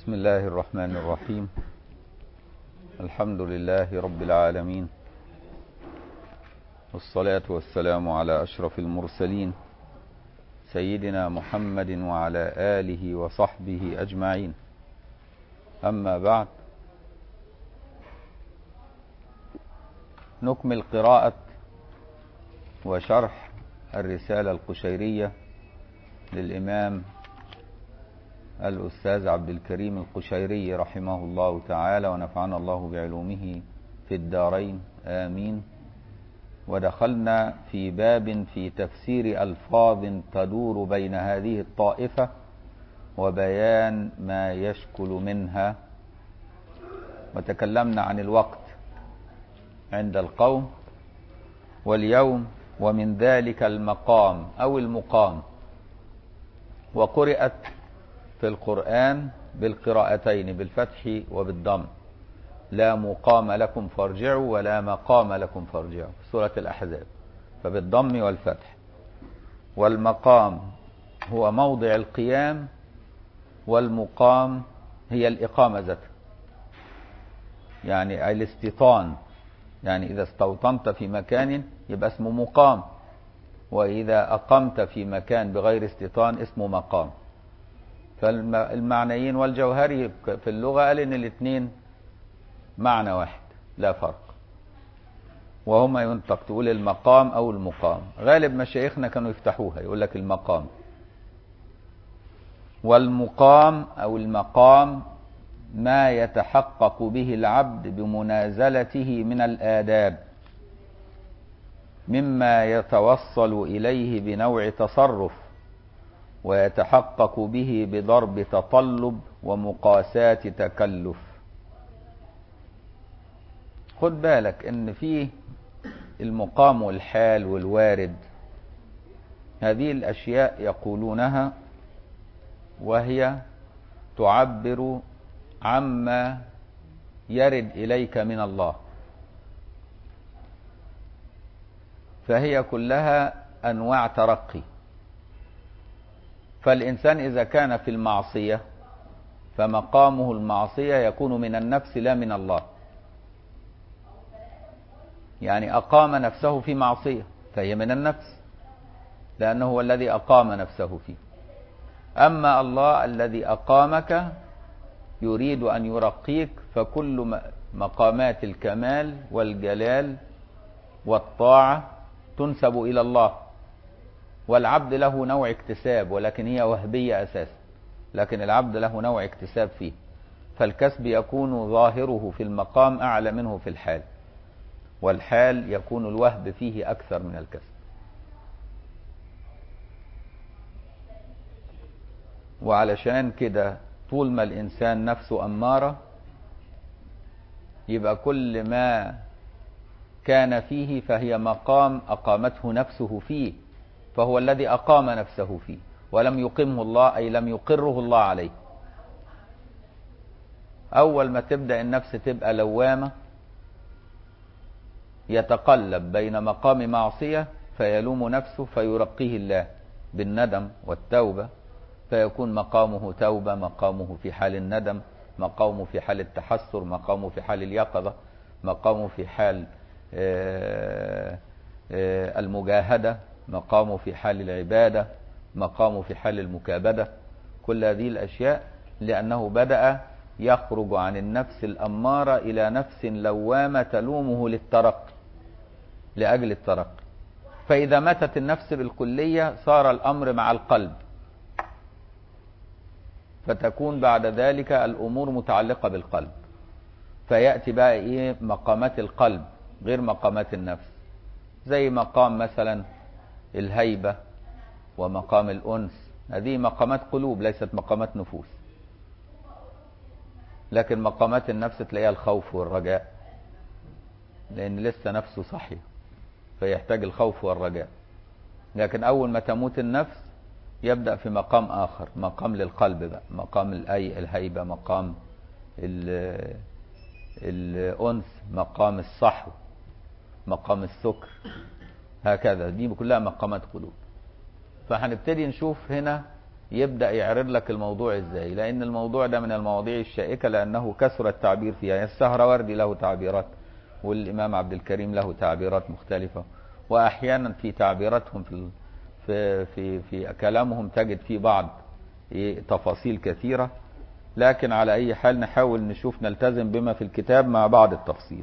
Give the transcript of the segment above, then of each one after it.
بسم الله الرحمن الرحيم الحمد لله رب العالمين والصلاة والسلام على أشرف المرسلين سيدنا محمد وعلى آله وصحبه أجمعين أما بعد نكمل قراءة وشرح الرسالة القشيرية للإمام الأستاذ عبد الكريم القشيري رحمه الله تعالى ونفعنا الله بعلومه في الدارين آمين ودخلنا في باب في تفسير ألفاظ تدور بين هذه الطائفة وبيان ما يشكل منها وتكلمنا عن الوقت عند القوم واليوم ومن ذلك المقام أو المقام وقرأت في القرآن بالقراءتين بالفتح وبالضم لا مقام لكم فارجعوا ولا مقام لكم فارجعوا سورة الأحزاب فبالضم والفتح والمقام هو موضع القيام والمقام هي الإقامة ذاتها يعني الاستيطان يعني إذا استوطنت في مكان يبقى اسمه مقام وإذا أقمت في مكان بغير استيطان اسمه مقام فالمعنيين والجوهري في اللغة قال إن الاثنين معنى واحد لا فرق وهما ينطق تقول المقام أو المقام غالب مشايخنا كانوا يفتحوها يقول لك المقام والمقام أو المقام ما يتحقق به العبد بمنازلته من الآداب مما يتوصل إليه بنوع تصرف ويتحقق به بضرب تطلب ومقاساة تكلف خد بالك ان فيه المقام والحال والوارد هذه الاشياء يقولونها وهي تعبر عما يرد اليك من الله فهي كلها انواع ترقي فالإنسان إذا كان في المعصية فمقامه المعصية يكون من النفس لا من الله يعني أقام نفسه في معصية فهي من النفس لأنه هو الذي أقام نفسه فيه أما الله الذي أقامك يريد أن يرقيك فكل مقامات الكمال والجلال والطاعة تنسب إلى الله والعبد له نوع اكتساب ولكن هي وهبية أساسا لكن العبد له نوع اكتساب فيه فالكسب يكون ظاهره في المقام أعلى منه في الحال والحال يكون الوهب فيه أكثر من الكسب وعلشان كده طول ما الإنسان نفسه أمارة يبقى كل ما كان فيه فهي مقام أقامته نفسه فيه فهو الذي أقام نفسه فيه ولم يقمه الله أي لم يقره الله عليه أول ما تبدأ النفس تبقى لوامة يتقلب بين مقام معصية فيلوم نفسه فيرقيه الله بالندم والتوبة فيكون مقامه توبة مقامه في حال الندم مقامه في حال التحسر مقامه في حال اليقظة مقامه في حال المجاهدة مقامه في حال العبادة مقامه في حال المكابدة كل هذه الأشياء لأنه بدأ يخرج عن النفس الأمارة إلى نفس لوامة تلومه للترقي لأجل الترقي فإذا ماتت النفس بالكلية صار الأمر مع القلب فتكون بعد ذلك الأمور متعلقة بالقلب فيأتي بقى إيه مقامات القلب غير مقامات النفس زي مقام مثلا الهيبة ومقام الأنس هذه مقامات قلوب ليست مقامات نفوس لكن مقامات النفس تلاقيها الخوف والرجاء لأن لسه نفسه صحية فيحتاج الخوف والرجاء لكن أول ما تموت النفس يبدأ في مقام آخر مقام للقلب بقى مقام الأي الهيبة مقام الأنس مقام الصحو مقام السكر هكذا دي كلها مقامات قلوب فهنبتدي نشوف هنا يبدأ يعرض لك الموضوع ازاي لان الموضوع ده من المواضيع الشائكة لانه كثر التعبير فيها السهروردي له تعبيرات والامام عبد الكريم له تعبيرات مختلفة واحيانا في تعبيراتهم في في في, في كلامهم تجد في بعض تفاصيل كثيرة لكن على اي حال نحاول نشوف نلتزم بما في الكتاب مع بعض التفصيل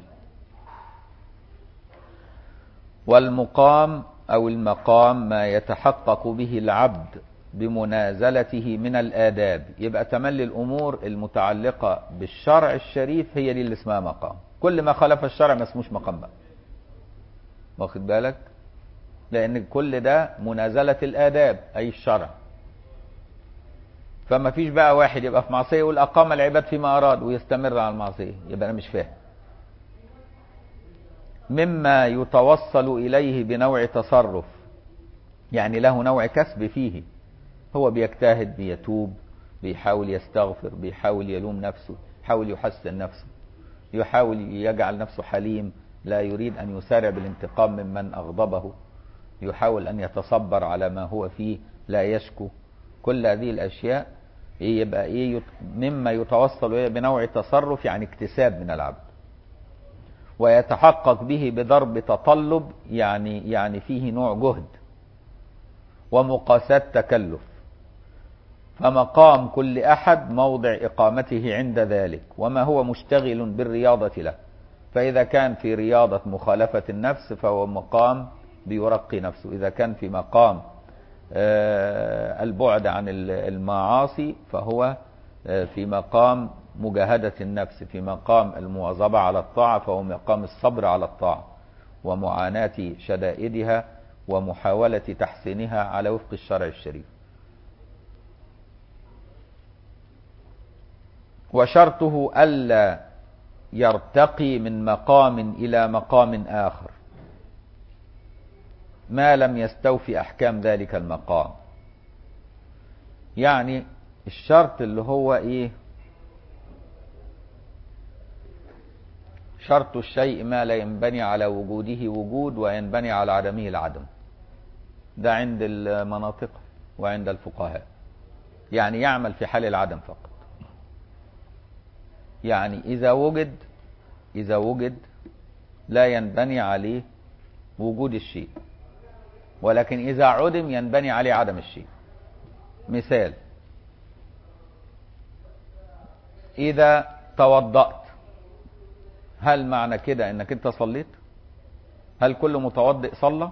والمقام او المقام ما يتحقق به العبد بمنازلته من الآداب يبقى تملي الأمور المتعلقة بالشرع الشريف هي دي اللي اسمها مقام كل ما خالف الشرع ما اسموش مقام بقى واخد بالك لأن كل ده منازلة الآداب أي الشرع فما فيش بقى واحد يبقى في معصية يقول أقام العباد فيما أراد ويستمر على المعصية يبقى أنا مش فاهم مما يتوصل إليه بنوع تصرف يعني له نوع كسب فيه هو بيجتهد بيتوب بيحاول يستغفر بيحاول يلوم نفسه يحاول يحسن نفسه يحاول يجعل نفسه حليم لا يريد أن يسارع بالانتقام ممن أغضبه يحاول أن يتصبر على ما هو فيه لا يشكو كل هذه الأشياء يبقى إيه مما يتوصل إليه بنوع تصرف يعني اكتساب من العبد ويتحقق به بضرب تطلب يعني يعني فيه نوع جهد ومقاسات تكلف فمقام كل أحد موضع إقامته عند ذلك وما هو مشتغل بالرياضة له فإذا كان في رياضة مخالفة النفس فهو مقام بيرقي نفسه إذا كان في مقام البعد عن المعاصي فهو في مقام مجاهدة النفس في مقام المواظبة على الطاعة فهو مقام الصبر على الطاعة ومعاناة شدائدها ومحاولة تحسينها على وفق الشرع الشريف وشرطه ألا يرتقي من مقام إلى مقام آخر ما لم يستوفي أحكام ذلك المقام يعني الشرط اللي هو إيه شرط الشيء ما لا ينبني على وجوده وجود وينبني على عدمه العدم ده عند المناطق وعند الفقهاء يعني يعمل في حال العدم فقط يعني إذا وجد إذا وجد لا ينبني عليه وجود الشيء ولكن إذا عدم ينبني عليه عدم الشيء مثال إذا توضأت هل معنى كده انك انت صليت هل كل متوضئ صلى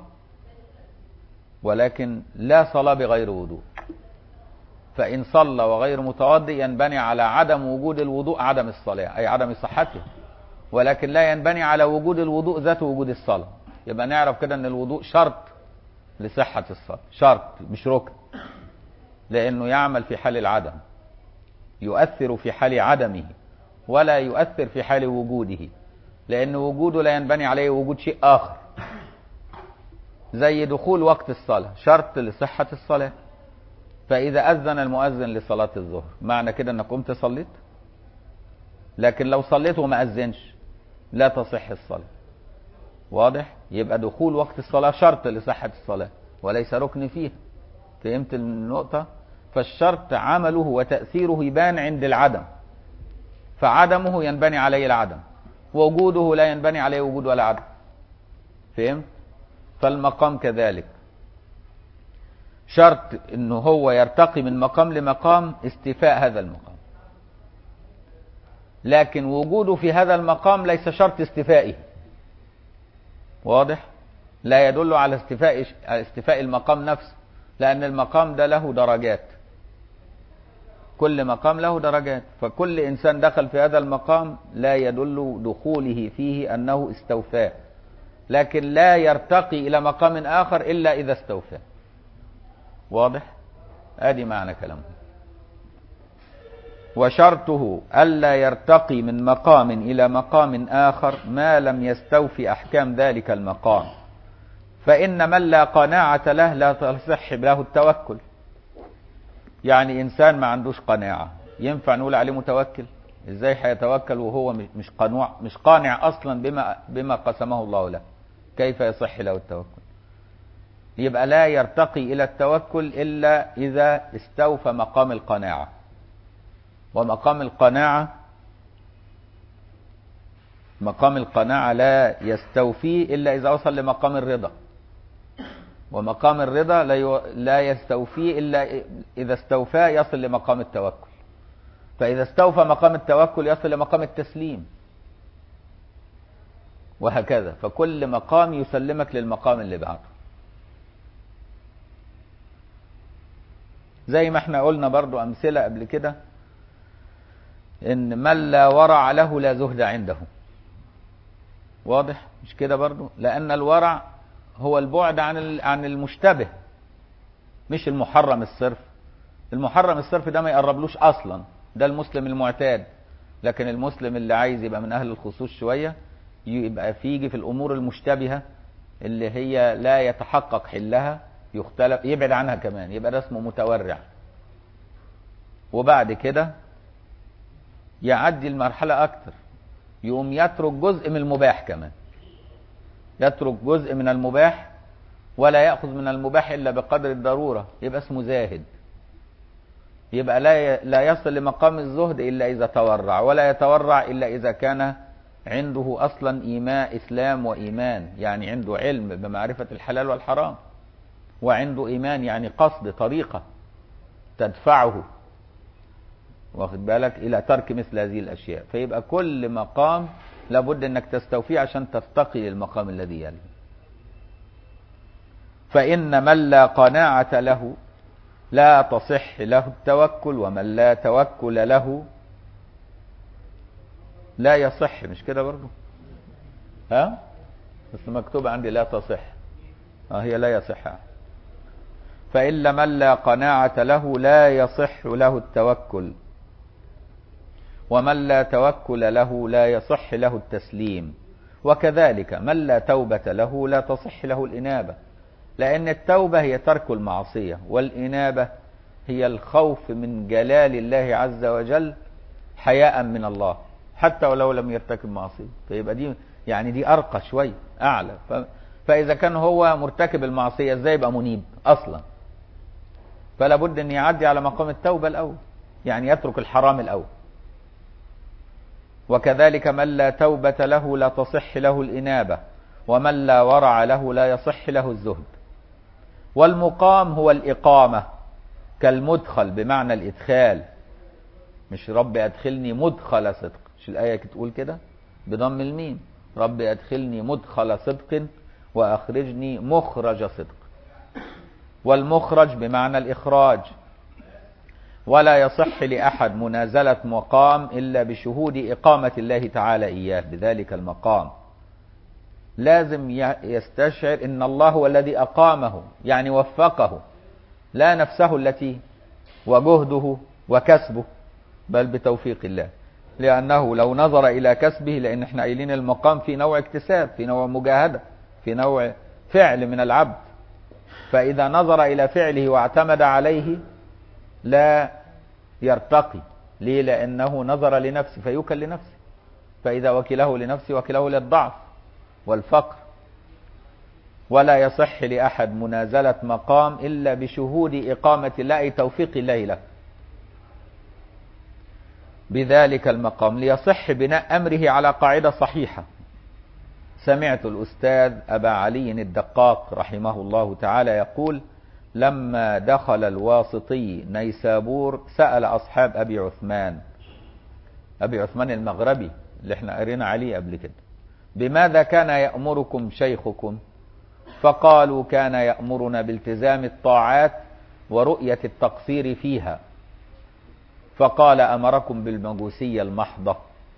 ولكن لا صلاة بغير وضوء فإن صلى وغير متوضئ ينبني على عدم وجود الوضوء عدم الصلاة أي عدم صحته ولكن لا ينبني على وجود الوضوء ذات وجود الصلاة يبقى نعرف كده ان الوضوء شرط لصحة الصلاة شرط مش ركن لأنه يعمل في حال العدم يؤثر في حال عدمه ولا يؤثر في حال وجوده لأن وجوده لا ينبني عليه وجود شيء آخر زي دخول وقت الصلاة شرط لصحة الصلاة فإذا أذن المؤذن لصلاة الظهر معنى كده أنك قمت صليت لكن لو صليت وما أذنش لا تصح الصلاة واضح يبقى دخول وقت الصلاة شرط لصحة الصلاة وليس ركن فيها فهمت النقطة فالشرط عمله وتأثيره يبان عند العدم فعدمه ينبني عليه العدم وجوده لا ينبني عليه وجود ولا عدم فهمت فالمقام كذلك شرط انه هو يرتقي من مقام لمقام استيفاء هذا المقام لكن وجوده في هذا المقام ليس شرط استيفائه واضح لا يدل على استيفاء استيفاء المقام نفسه لان المقام ده له درجات كل مقام له درجات فكل انسان دخل في هذا المقام لا يدل دخوله فيه انه استوفاه لكن لا يرتقي الى مقام اخر الا اذا استوفاه واضح ادي معنى كلامه وشرطه الا يرتقي من مقام الى مقام اخر ما لم يستوفي احكام ذلك المقام فان من لا قناعه له لا تصح له التوكل يعني انسان ما عندوش قناعه ينفع نقول عليه متوكل ازاي هيتوكل وهو مش قنوع مش قانع اصلا بما بما قسمه الله له كيف يصح له التوكل يبقى لا يرتقي إلى التوكل إلا إذا استوفى مقام القناعة ومقام القناعة مقام القناعة لا يستوفيه إلا إذا وصل لمقام الرضا ومقام الرضا لا يو... لا يستوفيه إلا إذا استوفاه يصل لمقام التوكل فإذا استوفى مقام التوكل يصل لمقام التسليم وهكذا فكل مقام يسلمك للمقام اللي بعده زي ما احنا قلنا برضو أمثلة قبل كده إن من لا ورع له لا زهد عنده واضح مش كده برضو لأن الورع هو البعد عن عن المشتبه مش المحرم الصرف المحرم الصرف ده ما يقربلوش اصلا ده المسلم المعتاد لكن المسلم اللي عايز يبقى من اهل الخصوص شويه يبقى فيجي في الامور المشتبهه اللي هي لا يتحقق حلها يختلف يبعد عنها كمان يبقى ده اسمه متورع وبعد كده يعدي المرحله اكتر يقوم يترك جزء من المباح كمان يترك جزء من المباح ولا يأخذ من المباح إلا بقدر الضرورة يبقى اسمه زاهد يبقى لا لا يصل لمقام الزهد إلا إذا تورع ولا يتورع إلا إذا كان عنده أصلا إيمان إسلام وإيمان يعني عنده علم بمعرفة الحلال والحرام وعنده إيمان يعني قصد طريقة تدفعه واخد بالك إلى ترك مثل هذه الأشياء فيبقى كل مقام لابد انك تستوفيه عشان ترتقي للمقام الذي يلي فإن من لا قناعة له لا تصح له التوكل ومن لا توكل له لا يصح مش كده برضو ها بس مكتوب عندي لا تصح اه هي لا يصح فإن من لا قناعة له لا يصح له التوكل ومن لا توكل له لا يصح له التسليم وكذلك من لا توبة له لا تصح له الإنابة لأن التوبة هي ترك المعصية والإنابة هي الخوف من جلال الله عز وجل حياء من الله حتى ولو لم يرتكب معصية فيبقى دي يعني دي أرقى شوية أعلى ف... فإذا كان هو مرتكب المعصية إزاي يبقى منيب أصلا فلا بد أن يعدي على مقام التوبة الأول يعني يترك الحرام الأول وكذلك من لا توبة له لا تصح له الإنابة ومن لا ورع له لا يصح له الزهد والمقام هو الإقامة كالمدخل بمعنى الإدخال مش رب أدخلني مدخل صدق مش الآية تقول كده بضم الميم رب أدخلني مدخل صدق وأخرجني مخرج صدق والمخرج بمعنى الإخراج ولا يصح لأحد منازلة مقام إلا بشهود إقامة الله تعالى إياه بذلك المقام لازم يستشعر إن الله هو الذي أقامه يعني وفقه لا نفسه التي وجهده وكسبه بل بتوفيق الله لأنه لو نظر إلى كسبه لأن احنا قايلين المقام في نوع اكتساب في نوع مجاهدة في نوع فعل من العبد فإذا نظر إلى فعله واعتمد عليه لا يرتقي ليه لأنه نظر لنفسه فيوكل لنفسه فإذا وكله لنفسه وكله للضعف والفقر ولا يصح لأحد منازلة مقام إلا بشهود إقامة الله أي توفيق الله له بذلك المقام ليصح بناء أمره على قاعدة صحيحة سمعت الأستاذ أبا علي الدقاق رحمه الله تعالى يقول لما دخل الواسطي نيسابور سأل أصحاب أبي عثمان أبي عثمان المغربي اللي احنا قرينا عليه قبل كده بماذا كان يأمركم شيخكم فقالوا كان يأمرنا بالتزام الطاعات ورؤية التقصير فيها فقال أمركم بالمجوسية المحضة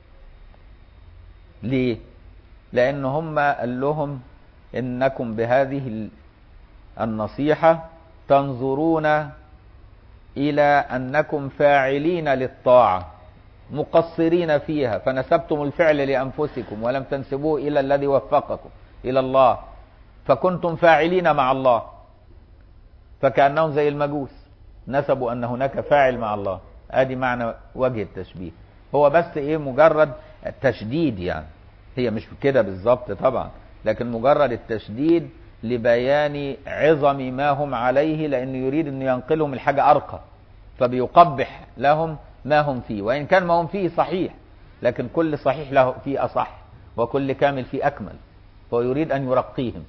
ليه لأن هم قال لهم إنكم بهذه النصيحة تنظرون إلى أنكم فاعلين للطاعة مقصرين فيها فنسبتم الفعل لأنفسكم ولم تنسبوه إلى الذي وفقكم إلى الله فكنتم فاعلين مع الله فكأنهم زي المجوس نسبوا أن هناك فاعل مع الله ادي معنى وجه التشبيه هو بس ايه مجرد التشديد يعني هي مش كده بالظبط طبعا لكن مجرد التشديد لبيان عظم ما هم عليه لأنه يريد أن ينقلهم الحاجة أرقى فبيقبح لهم ما هم فيه وإن كان ما هم فيه صحيح لكن كل صحيح له فيه أصح وكل كامل فيه أكمل فهو يريد أن يرقيهم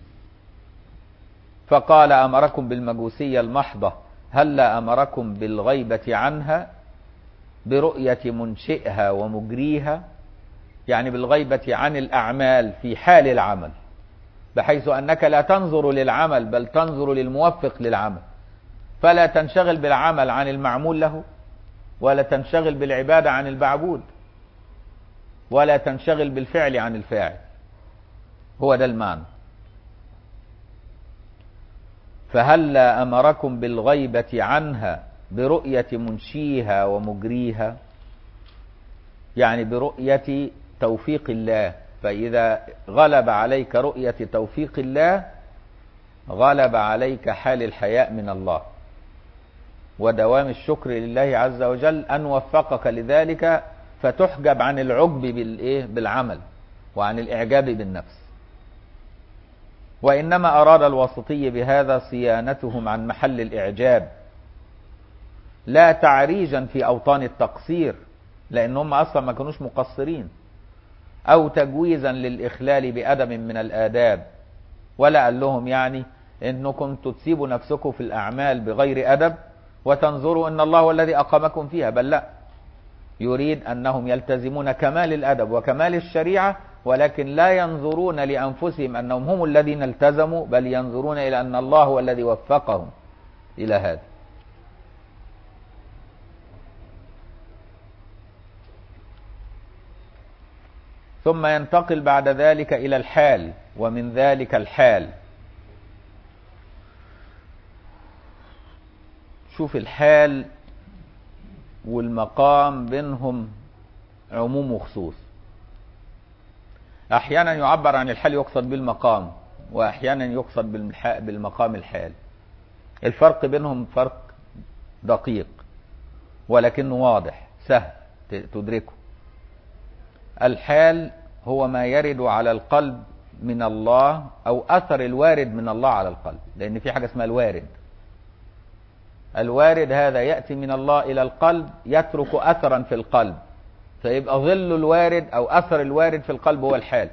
فقال أمركم بالمجوسية المحضة هلا أمركم بالغيبة عنها برؤية منشئها ومجريها يعني بالغيبة عن الأعمال في حال العمل بحيث أنك لا تنظر للعمل بل تنظر للموفق للعمل فلا تنشغل بالعمل عن المعمول له ولا تنشغل بالعبادة عن المعبود ولا تنشغل بالفعل عن الفاعل هو ده المعنى فهلا أمركم بالغيبة عنها برؤية منشيها ومجريها يعني برؤية توفيق الله فإذا غلب عليك رؤية توفيق الله غلب عليك حال الحياء من الله ودوام الشكر لله عز وجل أن وفقك لذلك فتحجب عن العجب بالإيه بالعمل وعن الإعجاب بالنفس وإنما أراد الوسطي بهذا صيانتهم عن محل الإعجاب لا تعريجا في أوطان التقصير لأنهم أصلا ما كانوش مقصرين أو تجويزا للإخلال بأدب من الآداب ولا قال لهم يعني إنكم تسيبوا نفسكم في الأعمال بغير أدب وتنظروا أن الله هو الذي أقامكم فيها بل لا يريد أنهم يلتزمون كمال الأدب وكمال الشريعة ولكن لا ينظرون لأنفسهم أنهم هم الذين التزموا بل ينظرون إلى أن الله هو الذي وفقهم إلى هذا ثم ينتقل بعد ذلك إلى الحال ومن ذلك الحال شوف الحال والمقام بينهم عموم وخصوص احيانا يعبر عن الحال يقصد بالمقام واحيانا يقصد بالمقام الحال الفرق بينهم فرق دقيق ولكنه واضح سهل تدركه الحال هو ما يرد على القلب من الله او اثر الوارد من الله على القلب لان في حاجه اسمها الوارد الوارد هذا ياتي من الله الى القلب يترك اثرا في القلب فيبقى ظل الوارد او اثر الوارد في القلب هو الحال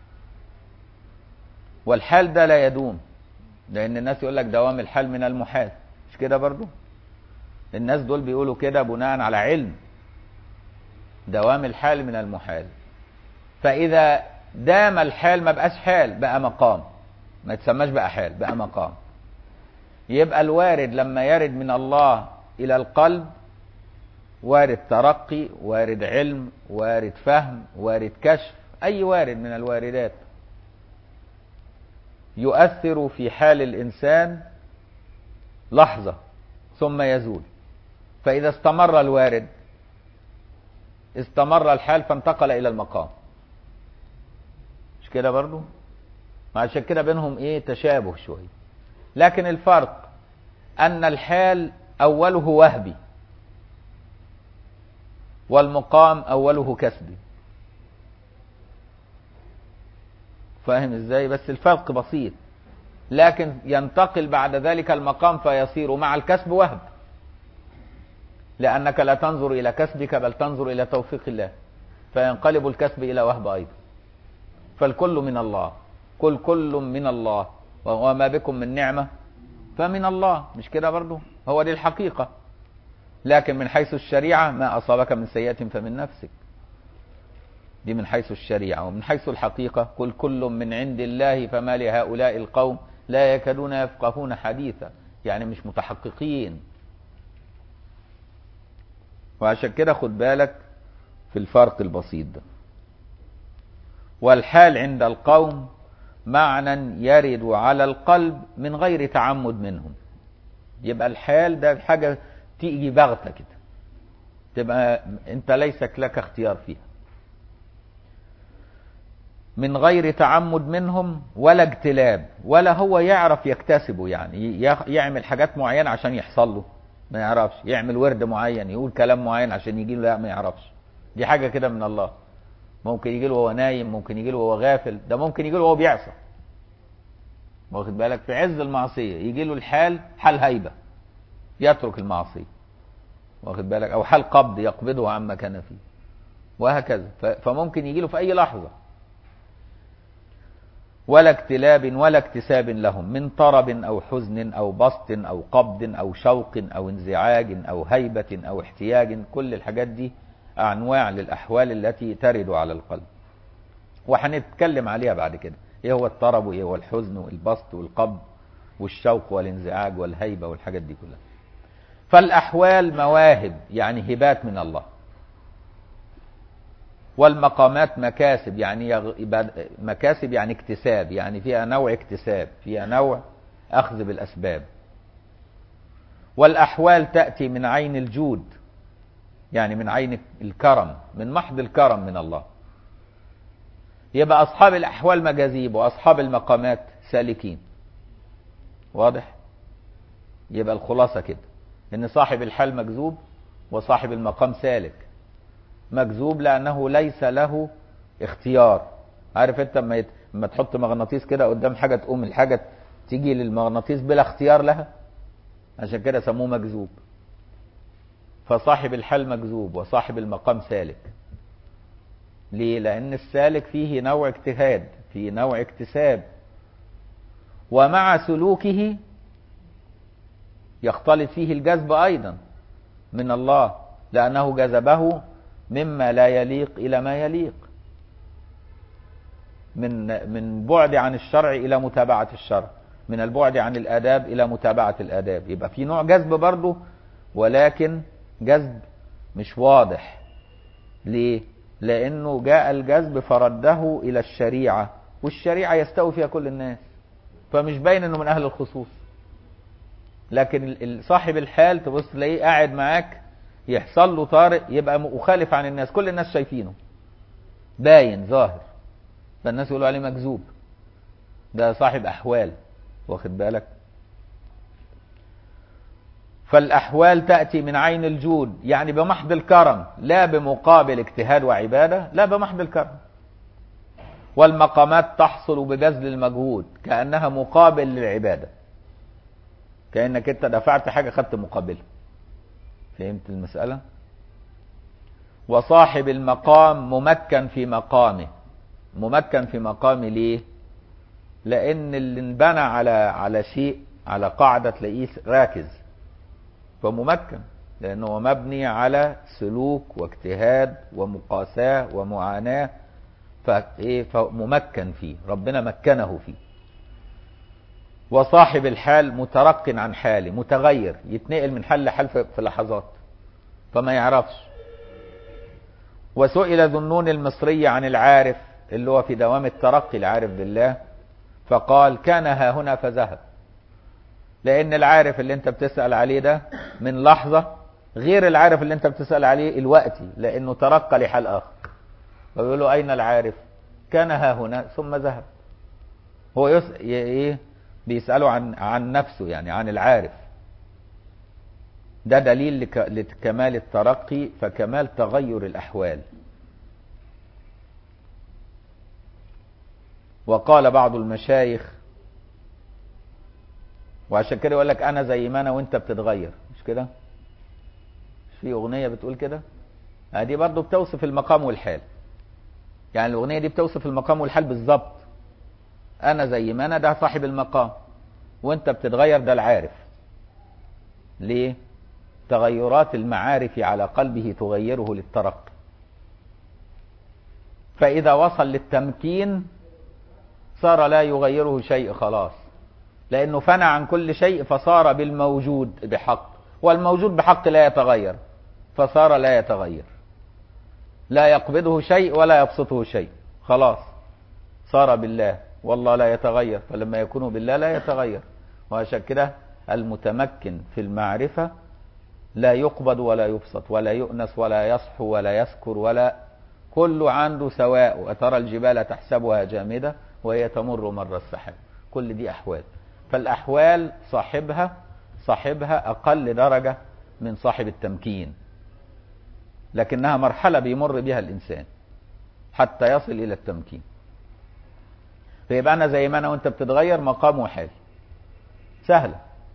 والحال ده لا يدوم لان الناس يقول لك دوام الحال من المحال مش كده برضو الناس دول بيقولوا كده بناء على علم دوام الحال من المحال فاذا دام الحال ما بقاش حال بقى مقام ما يتسماش بقى حال بقى مقام يبقى الوارد لما يرد من الله الى القلب وارد ترقي وارد علم وارد فهم وارد كشف اي وارد من الواردات يؤثر في حال الانسان لحظه ثم يزول فاذا استمر الوارد استمر الحال فانتقل الى المقام مش كده برضو عشان كده بينهم ايه تشابه شويه لكن الفرق ان الحال اوله وهبي والمقام اوله كسبي فاهم ازاي بس الفرق بسيط لكن ينتقل بعد ذلك المقام فيصير مع الكسب وهب لانك لا تنظر الى كسبك بل تنظر الى توفيق الله فينقلب الكسب الى وهب ايضا فالكل من الله كل كل من الله وما بكم من نعمه فمن الله مش كده برضو هو دي الحقيقه لكن من حيث الشريعة ما أصابك من سيئة فمن نفسك دي من حيث الشريعة ومن حيث الحقيقة كل كل من عند الله فما لهؤلاء القوم لا يكادون يفقهون حديثا يعني مش متحققين وعشان كده خد بالك في الفرق البسيط ده والحال عند القوم معنى يرد على القلب من غير تعمد منهم يبقى الحال ده حاجة تيجي بغتة كده تبقى انت ليس لك اختيار فيها من غير تعمد منهم ولا اجتلاب ولا هو يعرف يكتسبه يعني يعمل حاجات معينة عشان يحصل له ما يعرفش يعمل ورد معين يقول كلام معين عشان يجي له لا ما يعرفش دي حاجة كده من الله ممكن يجي له وهو نايم ممكن يجي له وهو غافل ده ممكن يجي له وهو بيعصى واخد بالك في عز المعصية يجي له الحال حال هيبة يترك المعصية واخد بالك أو حال قبض يقبضه عما كان فيه وهكذا ف- فممكن يجي له في أي لحظة ولا اكتلاب ولا اكتساب لهم من طرب أو حزن أو بسط أو قبض أو شوق أو انزعاج أو هيبة أو احتياج كل الحاجات دي أنواع للأحوال التي ترد على القلب وهنتكلم عليها بعد كده ايه هو الطرب وايه هو الحزن والبسط والقبض والشوق والانزعاج والهيبة والحاجات دي كلها فالأحوال مواهب يعني هبات من الله والمقامات مكاسب يعني يغ... يبقى- مكاسب يعني اكتساب يعني فيها نوع اكتساب فيها نوع أخذ بالأسباب والأحوال تأتي من عين الجود يعني من عين الكرم من محض الكرم من الله يبقى أصحاب الأحوال مجاذيب وأصحاب المقامات سالكين واضح يبقى الخلاصة كده إن صاحب الحال مجذوب وصاحب المقام سالك مجذوب لأنه ليس له اختيار عارف انت لما يت... لما تحط مغناطيس كده قدام حاجة تقوم الحاجة تيجي للمغناطيس بلا اختيار لها عشان كده سموه مجذوب فصاحب الحال مجذوب وصاحب المقام سالك ليه لأن السالك فيه نوع اجتهاد فيه نوع اكتساب ومع سلوكه يختلط فيه الجذب أيضا من الله لأنه جذبه مما لا يليق إلى ما يليق من من بعد عن الشرع إلى متابعة الشرع من البعد عن الآداب إلى متابعة الآداب يبقى في نوع جذب برضه ولكن جذب مش واضح ليه؟ لأنه جاء الجذب فرده إلى الشريعة والشريعة يستوي فيها كل الناس فمش باين انه من اهل الخصوص لكن ال- ال- صاحب الحال تبص تلاقيه قاعد معاك يحصل له طارئ يبقى مخالف عن الناس كل الناس شايفينه باين ظاهر فالناس يقولوا عليه مكذوب ده صاحب احوال واخد بالك فالاحوال تاتي من عين الجود يعني بمحض الكرم لا بمقابل اجتهاد وعباده لا بمحض الكرم والمقامات تحصل ببذل المجهود كانها مقابل للعباده كانك انت دفعت حاجه خدت مقابلها فهمت المساله وصاحب المقام ممكن في مقامه ممكن في مقامه ليه لان اللي انبنى على على شيء على قاعده تلاقيه راكز فممكن لانه هو مبني على سلوك واجتهاد ومقاساه ومعاناه فايه فممكن فيه ربنا مكنه فيه وصاحب الحال مترق عن حاله متغير يتنقل من حال لحال في في لحظات فما يعرفش وسئل ذو النون المصري عن العارف اللي هو في دوام الترقي العارف بالله فقال كان ها هنا فذهب لان العارف اللي انت بتسأل عليه ده من لحظة غير العارف اللي انت بتسأل عليه الوقتي لانه ترقى لحال اخر فبيقولوا اين العارف كان ها هنا ثم ذهب هو يس... ي... ايه بيسأله عن عن نفسه يعني عن العارف ده دليل لك... لكمال الترقي فكمال تغير الأحوال وقال بعض المشايخ وعشان كده يقول لك أنا زي ما أنا وأنت بتتغير مش كده؟ مش في أغنية بتقول كده؟ آه دي برضه بتوصف المقام والحال يعني الأغنية دي بتوصف المقام والحال بالظبط أنا زي ما أنا ده صاحب المقام وأنت بتتغير ده العارف ليه؟ تغيرات المعارف على قلبه تغيره للترقي فإذا وصل للتمكين صار لا يغيره شيء خلاص لأنه فنى عن كل شيء فصار بالموجود بحق والموجود بحق لا يتغير فصار لا يتغير لا يقبضه شيء ولا يبسطه شيء خلاص صار بالله والله لا يتغير فلما يكون بالله لا يتغير وعشان كده المتمكن في المعرفة لا يقبض ولا يبسط ولا يؤنس ولا يصحو ولا يسكر ولا كل عنده سواء وترى الجبال تحسبها جامدة وهي تمر مر السحاب كل دي أحوال فالأحوال صاحبها صاحبها أقل درجة من صاحب التمكين لكنها مرحلة بيمر بها الإنسان حتى يصل إلى التمكين فيبقى انا زي ما انا وانت بتتغير مقام وحال سهله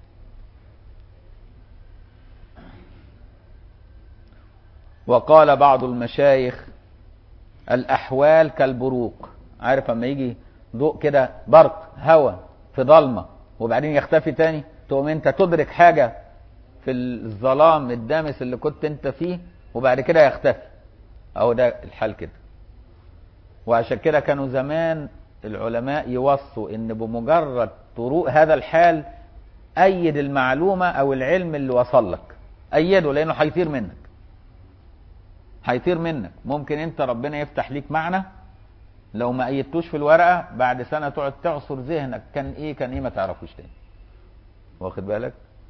وقال بعض المشايخ الاحوال كالبروق عارف اما يجي ضوء كده برق هواء في ضلمه وبعدين يختفي تاني تقوم انت تدرك حاجه في الظلام الدامس اللي كنت انت فيه وبعد كده يختفي اهو ده الحال كده وعشان كده كانوا زمان العلماء يوصوا ان بمجرد طروق هذا الحال ايد المعلومه او العلم اللي وصل لك ايده لانه هيطير منك هيطير منك ممكن انت ربنا يفتح ليك معنى لو ما ايدتوش في الورقه بعد سنه تقعد تعصر ذهنك كان ايه كان ايه ما تعرفوش تاني واخد بالك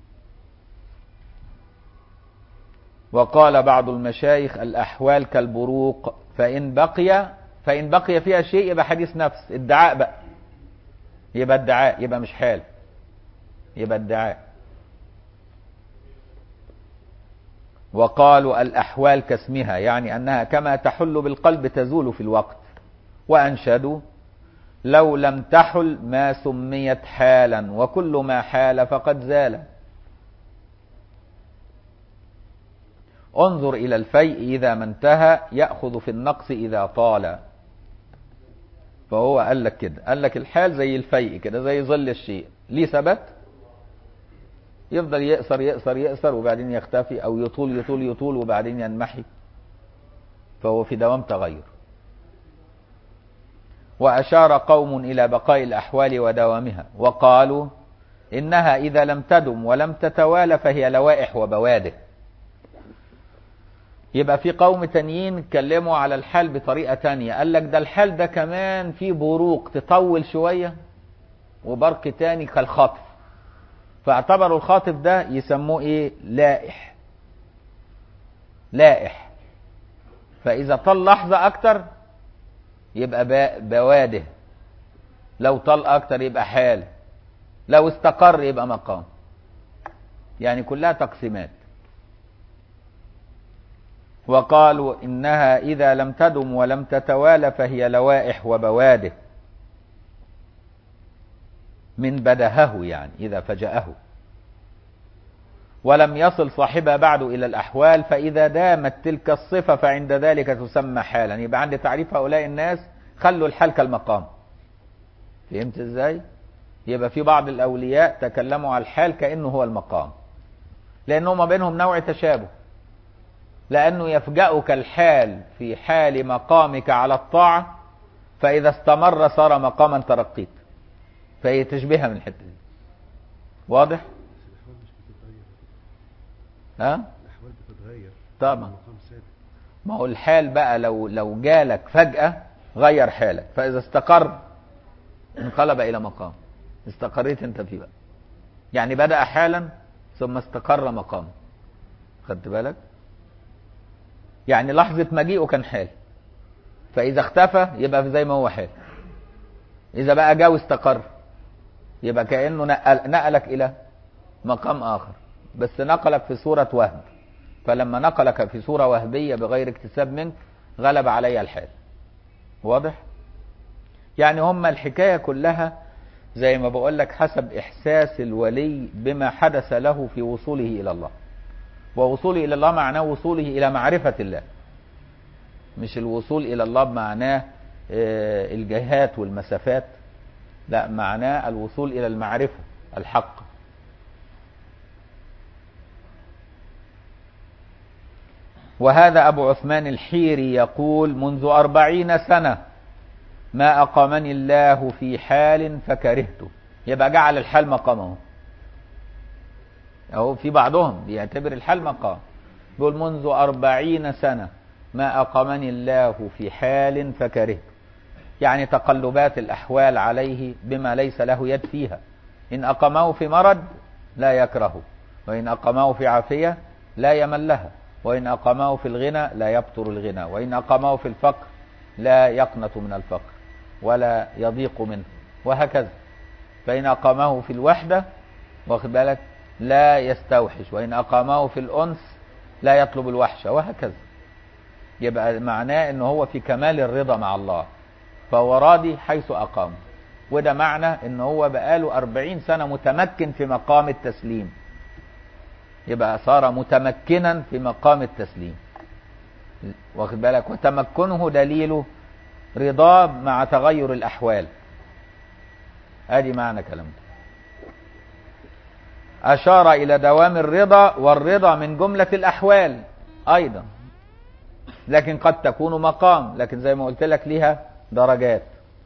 وقال بعض المشايخ الاحوال كالبروق فان بقي فان بقي فيها شيء يبقى حديث نفس ادعاء بقى يبقى ادعاء يبقى مش حال يبقى ادعاء وقالوا الأحوال كاسمها يعني أنها كما تحل بالقلب تزول في الوقت وأنشدوا لو لم تحل ما سميت حالا وكل ما حال فقد زال انظر إلى الفيء إذا ما انتهى يأخذ في النقص إذا طال فهو قال لك كده قال لك الحال زي الفيء كده زي ظل الشيء ليه ثبت يفضل يقصر يقصر يقصر وبعدين يختفي او يطول يطول يطول وبعدين ينمحي فهو في دوام تغير واشار قوم الى بقاء الاحوال ودوامها وقالوا انها اذا لم تدم ولم تتوالى فهي لوائح وبوادر يبقى في قوم تانيين اتكلموا على الحال بطريقه تانية قال لك ده الحال ده كمان في بروق تطول شويه وبرق تاني كالخطف فاعتبروا الخاطف ده يسموه ايه لائح لائح فاذا طال لحظة اكتر يبقى بواده لو طال اكتر يبقى حال لو استقر يبقى مقام يعني كلها تقسيمات وقالوا انها اذا لم تدم ولم تتوالى فهي لوائح وبواده من بدهه يعني إذا فجأه ولم يصل صاحبها بعد إلى الأحوال فإذا دامت تلك الصفة فعند ذلك تسمى حالا يبقى عند تعريف هؤلاء الناس خلوا الحال كالمقام فهمت ازاي يبقى في بعض الأولياء تكلموا على الحال كأنه هو المقام لأنه ما بينهم نوع تشابه لأنه يفجأك الحال في حال مقامك على الطاعة فإذا استمر صار مقاما ترقيت فهي تشبهها من الحته دي واضح الأحوال مش بتتغير ها الأحوال بتتغير طبعا المقام ثابت ما هو الحال بقى لو لو جالك فجأة غير حالك فإذا استقر انقلب إلى مقام استقريت أنت فيه بقى يعني بدأ حالا ثم استقر مقام خدت بالك يعني لحظة مجيئه كان حال فإذا اختفى يبقى زي ما هو حال إذا بقى جا واستقر يبقى كأنه نقل نقلك إلى مقام آخر بس نقلك في صورة وهم فلما نقلك في صورة وهبية بغير اكتساب منك غلب علي الحال واضح يعني هم الحكاية كلها زي ما بقول لك حسب إحساس الولي بما حدث له في وصوله إلى الله ووصوله إلى الله معناه وصوله إلى معرفة الله مش الوصول إلى الله بمعناه آه، الجهات والمسافات لا معناه الوصول إلى المعرفة الحق وهذا أبو عثمان الحيري يقول منذ أربعين سنة ما أقامني الله في حال فكرهته يبقى جعل الحال مقامه أهو في بعضهم بيعتبر الحال مقام بيقول منذ أربعين سنة ما أقامني الله في حال فكرهته يعني تقلبات الأحوال عليه بما ليس له يد فيها إن أقامه في مرض لا يكرهه وإن أقامه في عافية لا يمل لها وإن أقامه في الغنى لا يبطر الغنى وإن أقامه في الفقر لا يقنط من الفقر ولا يضيق منه وهكذا فإن أقامه في الوحدة واخد بالك لا يستوحش وإن أقامه في الأنس لا يطلب الوحشة وهكذا يبقى معناه أنه هو في كمال الرضا مع الله فهو راضي حيث أقام وده معنى ان هو بقاله أربعين سنة متمكن في مقام التسليم يبقى صار متمكنا في مقام التسليم واخد بالك وتمكنه دليله رضاه مع تغير الأحوال ادي معنى كلامه أشار إلى دوام الرضا والرضا من جملة الأحوال أيضا لكن قد تكون مقام لكن زي ما قلت لك ليها درجات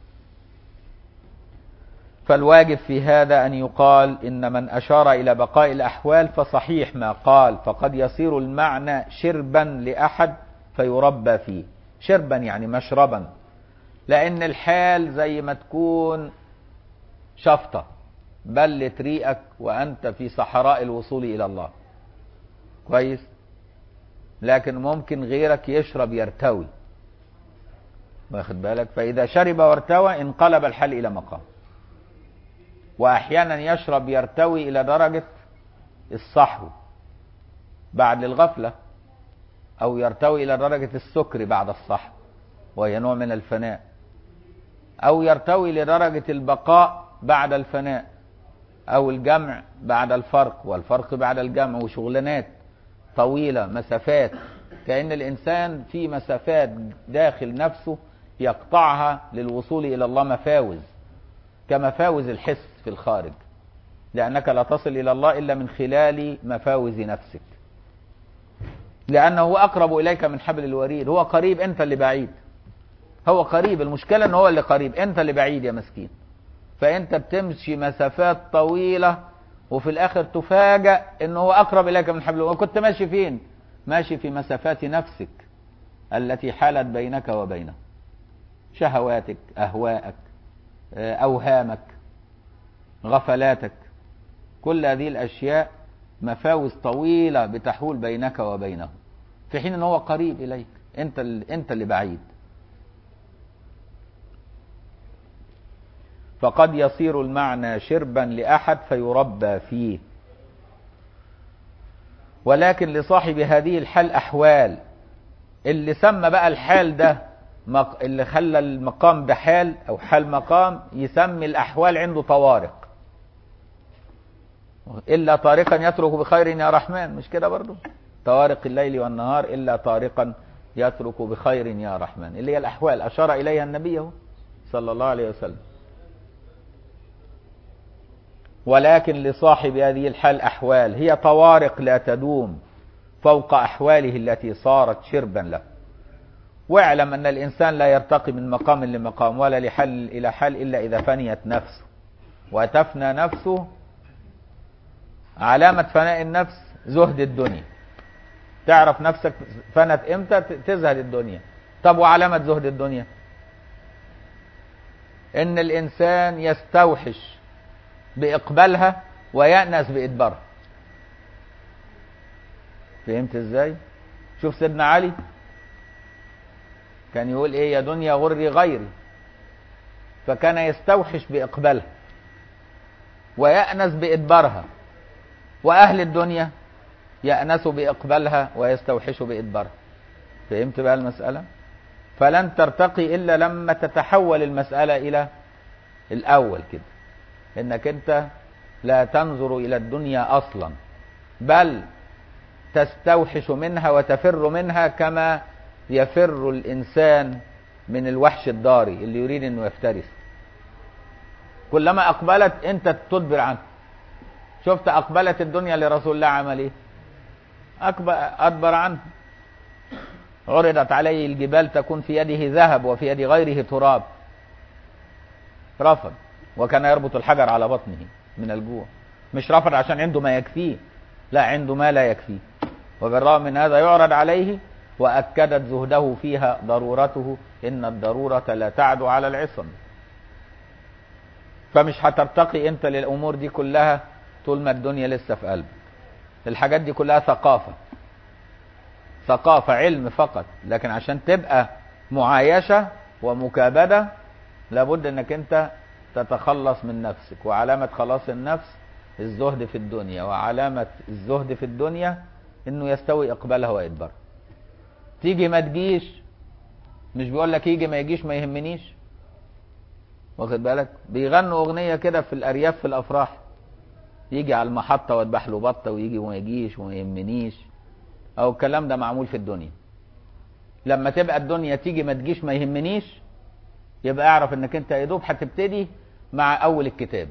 فالواجب في هذا أن يقال إن من أشار إلى بقاء الأحوال فصحيح ما قال فقد يصير المعنى شربا لأحد فيربى فيه شربا يعني مشربا لأن الحال زي ما تكون شفطة بلت ريقك وأنت في صحراء الوصول إلى الله كويس لكن ممكن غيرك يشرب يرتوي واخد بالك فإذا شرب وارتوى انقلب الحال إلى مقام وأحيانا يشرب يرتوي إلى درجة الصحو بعد الغفلة أو يرتوي إلى درجة السكر بعد الصحو وهي نوع من الفناء أو يرتوي لدرجة البقاء بعد الفناء أو الجمع بعد الفرق والفرق بعد الجمع وشغلانات طويلة مسافات كأن الإنسان في مسافات داخل نفسه يقطعها للوصول إلى الله مفاوز كمفاوز الحس في الخارج لأنك لا تصل إلى الله إلا من خلال مفاوز نفسك لأنه هو أقرب إليك من حبل الوريد هو قريب أنت اللي بعيد هو قريب المشكلة أنه هو اللي قريب أنت اللي بعيد يا مسكين فأنت بتمشي مسافات طويلة وفي الآخر تفاجأ أنه هو أقرب إليك من حبل الوريد كنت ماشي فين ماشي في مسافات نفسك التي حالت بينك وبينه شهواتك أهواءك أوهامك غفلاتك كل هذه الأشياء مفاوز طويلة بتحول بينك وبينه في حين أنه هو قريب إليك أنت اللي, أنت اللي بعيد فقد يصير المعنى شربا لأحد فيربى فيه ولكن لصاحب هذه الحال أحوال اللي سمى بقى الحال ده اللي خلى المقام ده حال أو حال مقام يسمي الأحوال عنده طوارق إلا طارقا يترك بخير يا رحمن مش كده برضو طوارق الليل والنهار إلا طارقا يترك بخير يا رحمن اللي هي الأحوال أشار إليها النبي صلى الله عليه وسلم ولكن لصاحب هذه الحال أحوال هي طوارق لا تدوم فوق أحواله التي صارت شربا له واعلم أن الإنسان لا يرتقي من مقام لمقام ولا لحل إلى حل إلا إذا فنيت نفسه وتفنى نفسه علامة فناء النفس زهد الدنيا تعرف نفسك فنت امتى تزهد الدنيا طب وعلامة زهد الدنيا ان الانسان يستوحش باقبالها ويأنس بادبارها فهمت ازاي شوف سيدنا علي كان يقول ايه يا دنيا غري غيري فكان يستوحش باقبالها ويأنس بادبارها واهل الدنيا يأنسوا بإقبالها ويستوحشوا بإدبارها فهمت بقى المسألة فلن ترتقي إلا لما تتحول المسألة إلى الأول كده إنك أنت لا تنظر إلى الدنيا أصلا بل تستوحش منها وتفر منها كما يفر الإنسان من الوحش الضاري اللي يريد أنه يفترس كلما أقبلت أنت تدبر عنه شفت أقبلت الدنيا لرسول الله عمل إيه أدبر عنه عرضت عليه الجبال تكون في يده ذهب وفي يد غيره تراب رفض وكان يربط الحجر على بطنه من الجوع مش رفض عشان عنده ما يكفيه لا عنده ما لا يكفيه وبالرغم من هذا يعرض عليه وأكدت زهده فيها ضرورته إن الضرورة لا تعدو على العصم فمش هترتقي انت للأمور دي كلها طول ما الدنيا لسه في قلبك الحاجات دي كلها ثقافة ثقافة علم فقط لكن عشان تبقى معايشة ومكابدة لابد انك انت تتخلص من نفسك وعلامة خلاص النفس الزهد في الدنيا وعلامة الزهد في الدنيا انه يستوي اقبالها وادبارها تيجي ما تجيش مش بيقول لك يجي ما يجيش ما يهمنيش واخد بالك بيغنوا اغنيه كده في الارياف في الافراح يجي على المحطه واذبح له بطه ويجي وما يجيش وما يهمنيش او الكلام ده معمول في الدنيا لما تبقى الدنيا تيجي ما تجيش ما يهمنيش يبقى اعرف انك انت يا دوب هتبتدي مع اول الكتاب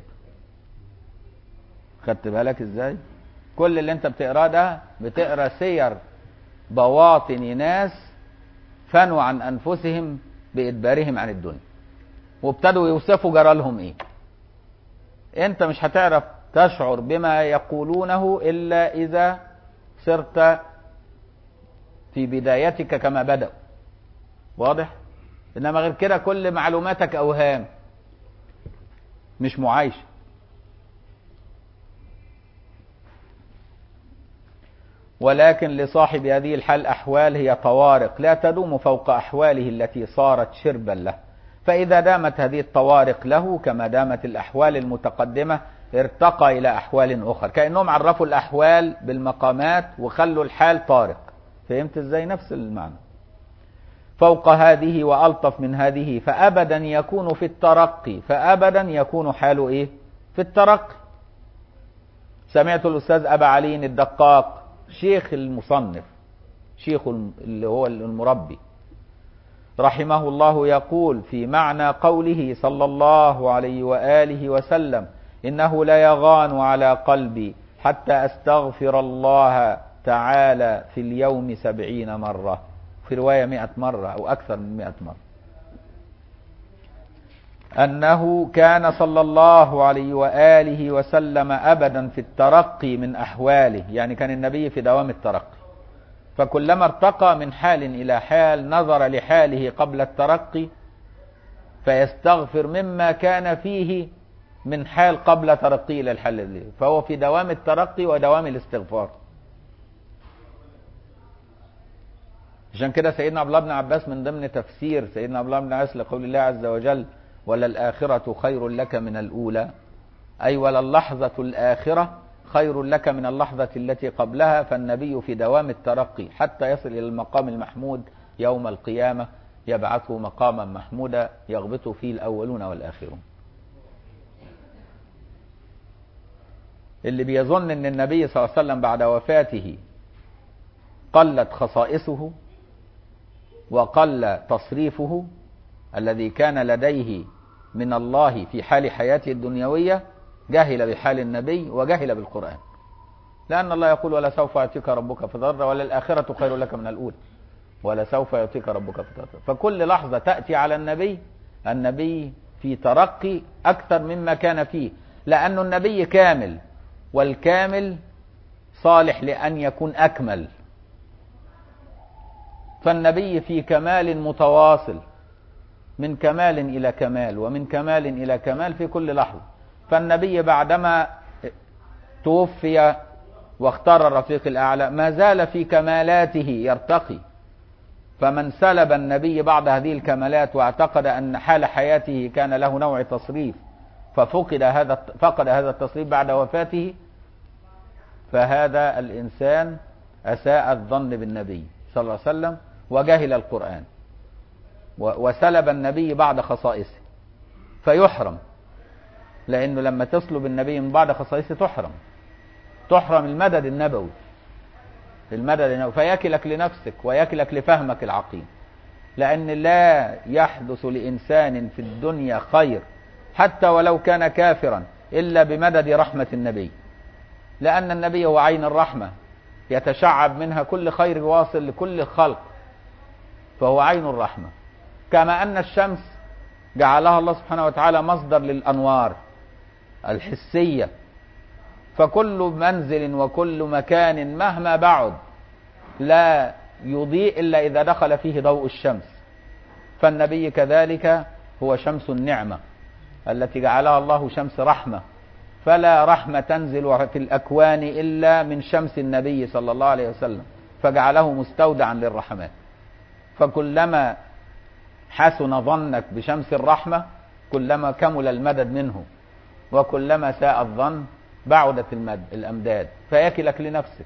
خدت بالك ازاي كل اللي انت بتقراه ده بتقرا سير بواطن ناس فنوا عن انفسهم بادبارهم عن الدنيا وابتدوا يوصفوا جرى لهم ايه انت مش هتعرف تشعر بما يقولونه الا اذا صرت في بدايتك كما بدأوا واضح انما غير كده كل معلوماتك اوهام مش معايشه ولكن لصاحب هذه الحال أحوال هي طوارق لا تدوم فوق أحواله التي صارت شربا له فإذا دامت هذه الطوارق له كما دامت الأحوال المتقدمة ارتقى إلى أحوال أخرى كأنهم عرفوا الأحوال بالمقامات وخلوا الحال طارق فهمت إزاي نفس المعنى فوق هذه وألطف من هذه فأبدا يكون في الترقي فأبدا يكون حاله إيه في الترقي سمعت الأستاذ أبا علي الدقاق شيخ المصنف شيخ اللي هو المربي رحمه الله يقول في معنى قوله صلى الله عليه وآله وسلم إنه لا يغان على قلبي حتى أستغفر الله تعالى في اليوم سبعين مرة في رواية مئة مرة أو أكثر من مئة مرة أنه كان صلى الله عليه وآله وسلم أبدا في الترقي من أحواله يعني كان النبي في دوام الترقي فكلما ارتقى من حال إلى حال نظر لحاله قبل الترقي فيستغفر مما كان فيه من حال قبل ترقيه إلى الحال الذي فهو في دوام الترقي ودوام الاستغفار عشان كده سيدنا عبد الله بن عباس من ضمن تفسير سيدنا عبد الله بن عباس لقول الله عز وجل وللآخرة خير لك من الأولى أي وللحظة الآخرة خير لك من اللحظة التي قبلها فالنبي في دوام الترقي حتى يصل إلى المقام المحمود يوم القيامة يبعثه مقاما محمودا يغبط فيه الأولون والآخرون اللي بيظن ان النبي صلى الله عليه وسلم بعد وفاته قلت خصائصه وقل تصريفه الذي كان لديه من الله في حال حياته الدنيوية جهل بحال النبي وجهل بالقرآن لأن الله يقول ولا سوف يعطيك ربك فترضى ولا الآخرة خير لك من الأولى ولا سوف يعطيك ربك فترضى فكل لحظة تأتي على النبي النبي في ترقي أكثر مما كان فيه لأن النبي كامل والكامل صالح لأن يكون أكمل فالنبي في كمال متواصل من كمال إلى كمال ومن كمال إلى كمال في كل لحظة فالنبي بعدما توفي واختار الرفيق الأعلى ما زال في كمالاته يرتقي فمن سلب النبي بعض هذه الكمالات واعتقد أن حال حياته كان له نوع تصريف ففقد هذا فقد هذا التصريف بعد وفاته فهذا الإنسان أساء الظن بالنبي صلى الله عليه وسلم وجهل القرآن وسلب النبي بعض خصائصه فيحرم لأنه لما تسلب النبي من بعض خصائصه تحرم تحرم المدد النبوي المدد النبوي فيكلك لنفسك ويكلك لفهمك العقيم لأن لا يحدث لإنسان في الدنيا خير حتى ولو كان كافرا إلا بمدد رحمة النبي لأن النبي هو عين الرحمة يتشعب منها كل خير واصل لكل الخلق فهو عين الرحمة كما أن الشمس جعلها الله سبحانه وتعالى مصدر للأنوار الحسية فكل منزل وكل مكان مهما بعد لا يضيء إلا إذا دخل فيه ضوء الشمس فالنبي كذلك هو شمس النعمة التي جعلها الله شمس رحمة فلا رحمة تنزل في الأكوان إلا من شمس النبي صلى الله عليه وسلم فجعله مستودعا للرحمات فكلما حسن ظنك بشمس الرحمة كلما كمل المدد منه وكلما ساء الظن بعدت المد الأمداد فيكلك لنفسك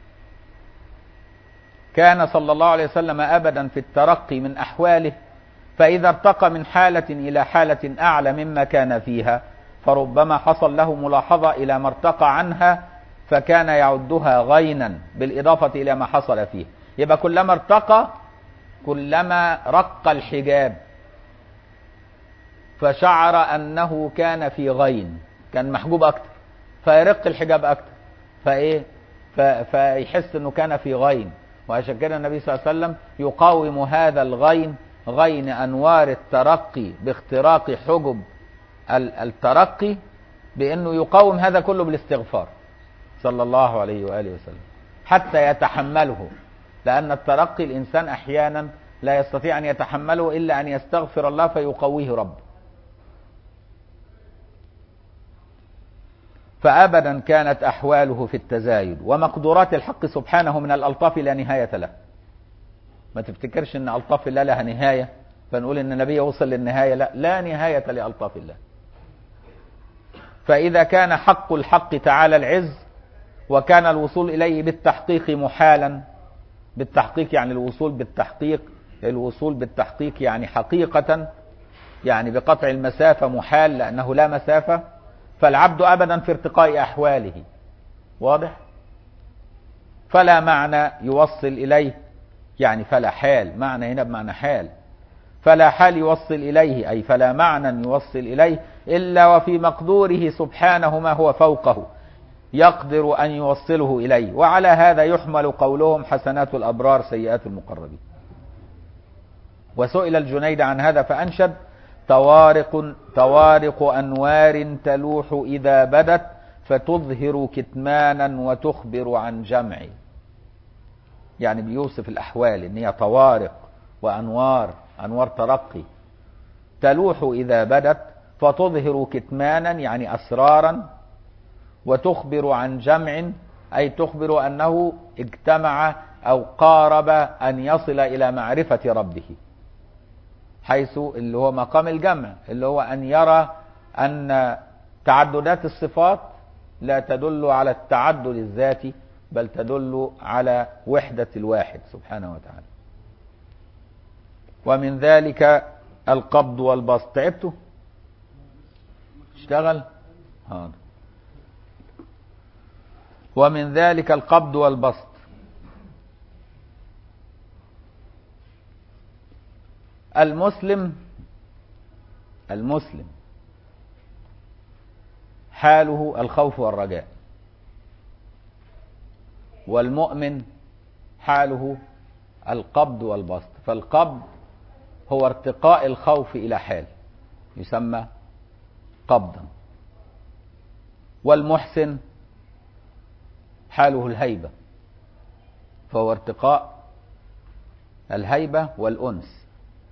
كان صلى الله عليه وسلم أبدا في الترقي من أحواله فإذا ارتقى من حالة إلى حالة أعلى مما كان فيها فربما حصل له ملاحظة إلى ما ارتقى عنها فكان يعدها غينا بالإضافة إلى ما حصل فيه يبقى كلما ارتقى كلما رق الحجاب فشعر أنه كان في غين كان محجوب أكتر فيرق الحجاب أكتر فإيه ف... فيحس أنه كان في غين وعشان كده النبي صلى الله عليه وسلم يقاوم هذا الغين غين أنوار الترقي باختراق حجب الترقي بأنه يقاوم هذا كله بالاستغفار صلى الله عليه وآله وسلم حتى يتحمله لأن الترقي الإنسان أحيانا لا يستطيع أن يتحمله إلا أن يستغفر الله فيقويه رب فأبدا كانت أحواله في التزايد ومقدورات الحق سبحانه من الألطاف لا نهاية له ما تفتكرش أن ألطاف الله لها نهاية فنقول أن النبي وصل للنهاية لا لا نهاية لألطاف الله فإذا كان حق الحق تعالى العز وكان الوصول إليه بالتحقيق محالا بالتحقيق يعني الوصول بالتحقيق الوصول بالتحقيق يعني حقيقة يعني بقطع المسافة محال لأنه لا مسافة فالعبد أبدا في ارتقاء أحواله واضح فلا معنى يوصل إليه يعني فلا حال معنى هنا بمعنى حال فلا حال يوصل إليه أي فلا معنى يوصل إليه إلا وفي مقدوره سبحانه ما هو فوقه يقدر أن يوصله إليه وعلى هذا يحمل قولهم حسنات الأبرار سيئات المقربين وسئل الجنيد عن هذا فأنشد طوارق طوارق أنوار تلوح إذا بدت فتظهر كتمانا وتخبر عن جمع يعني بيوصف الأحوال إن هي طوارق وأنوار أنوار ترقي تلوح إذا بدت فتظهر كتمانا يعني أسرارا وتخبر عن جمع أي تخبر أنه اجتمع أو قارب أن يصل إلى معرفة ربه حيث اللي هو مقام الجمع اللي هو أن يرى أن تعددات الصفات لا تدل على التعدد الذاتي بل تدل على وحدة الواحد سبحانه وتعالى ومن ذلك القبض والبسط تعبتوا اشتغل هذا ومن ذلك القبض والبسط المسلم المسلم حاله الخوف والرجاء والمؤمن حاله القبض والبسط فالقبض هو ارتقاء الخوف إلى حال يسمى قبضا والمحسن حاله الهيبة فهو ارتقاء الهيبة والأنس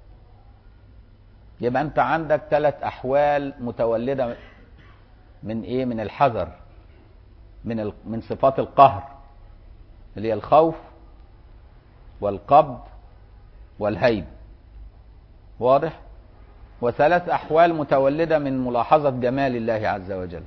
يبقى أنت عندك ثلاث أحوال متولدة من إيه؟ من الحذر من ال... من صفات القهر اللي هي الخوف والقبض والهيب واضح؟ وثلاث أحوال متولدة من ملاحظة جمال الله عز وجل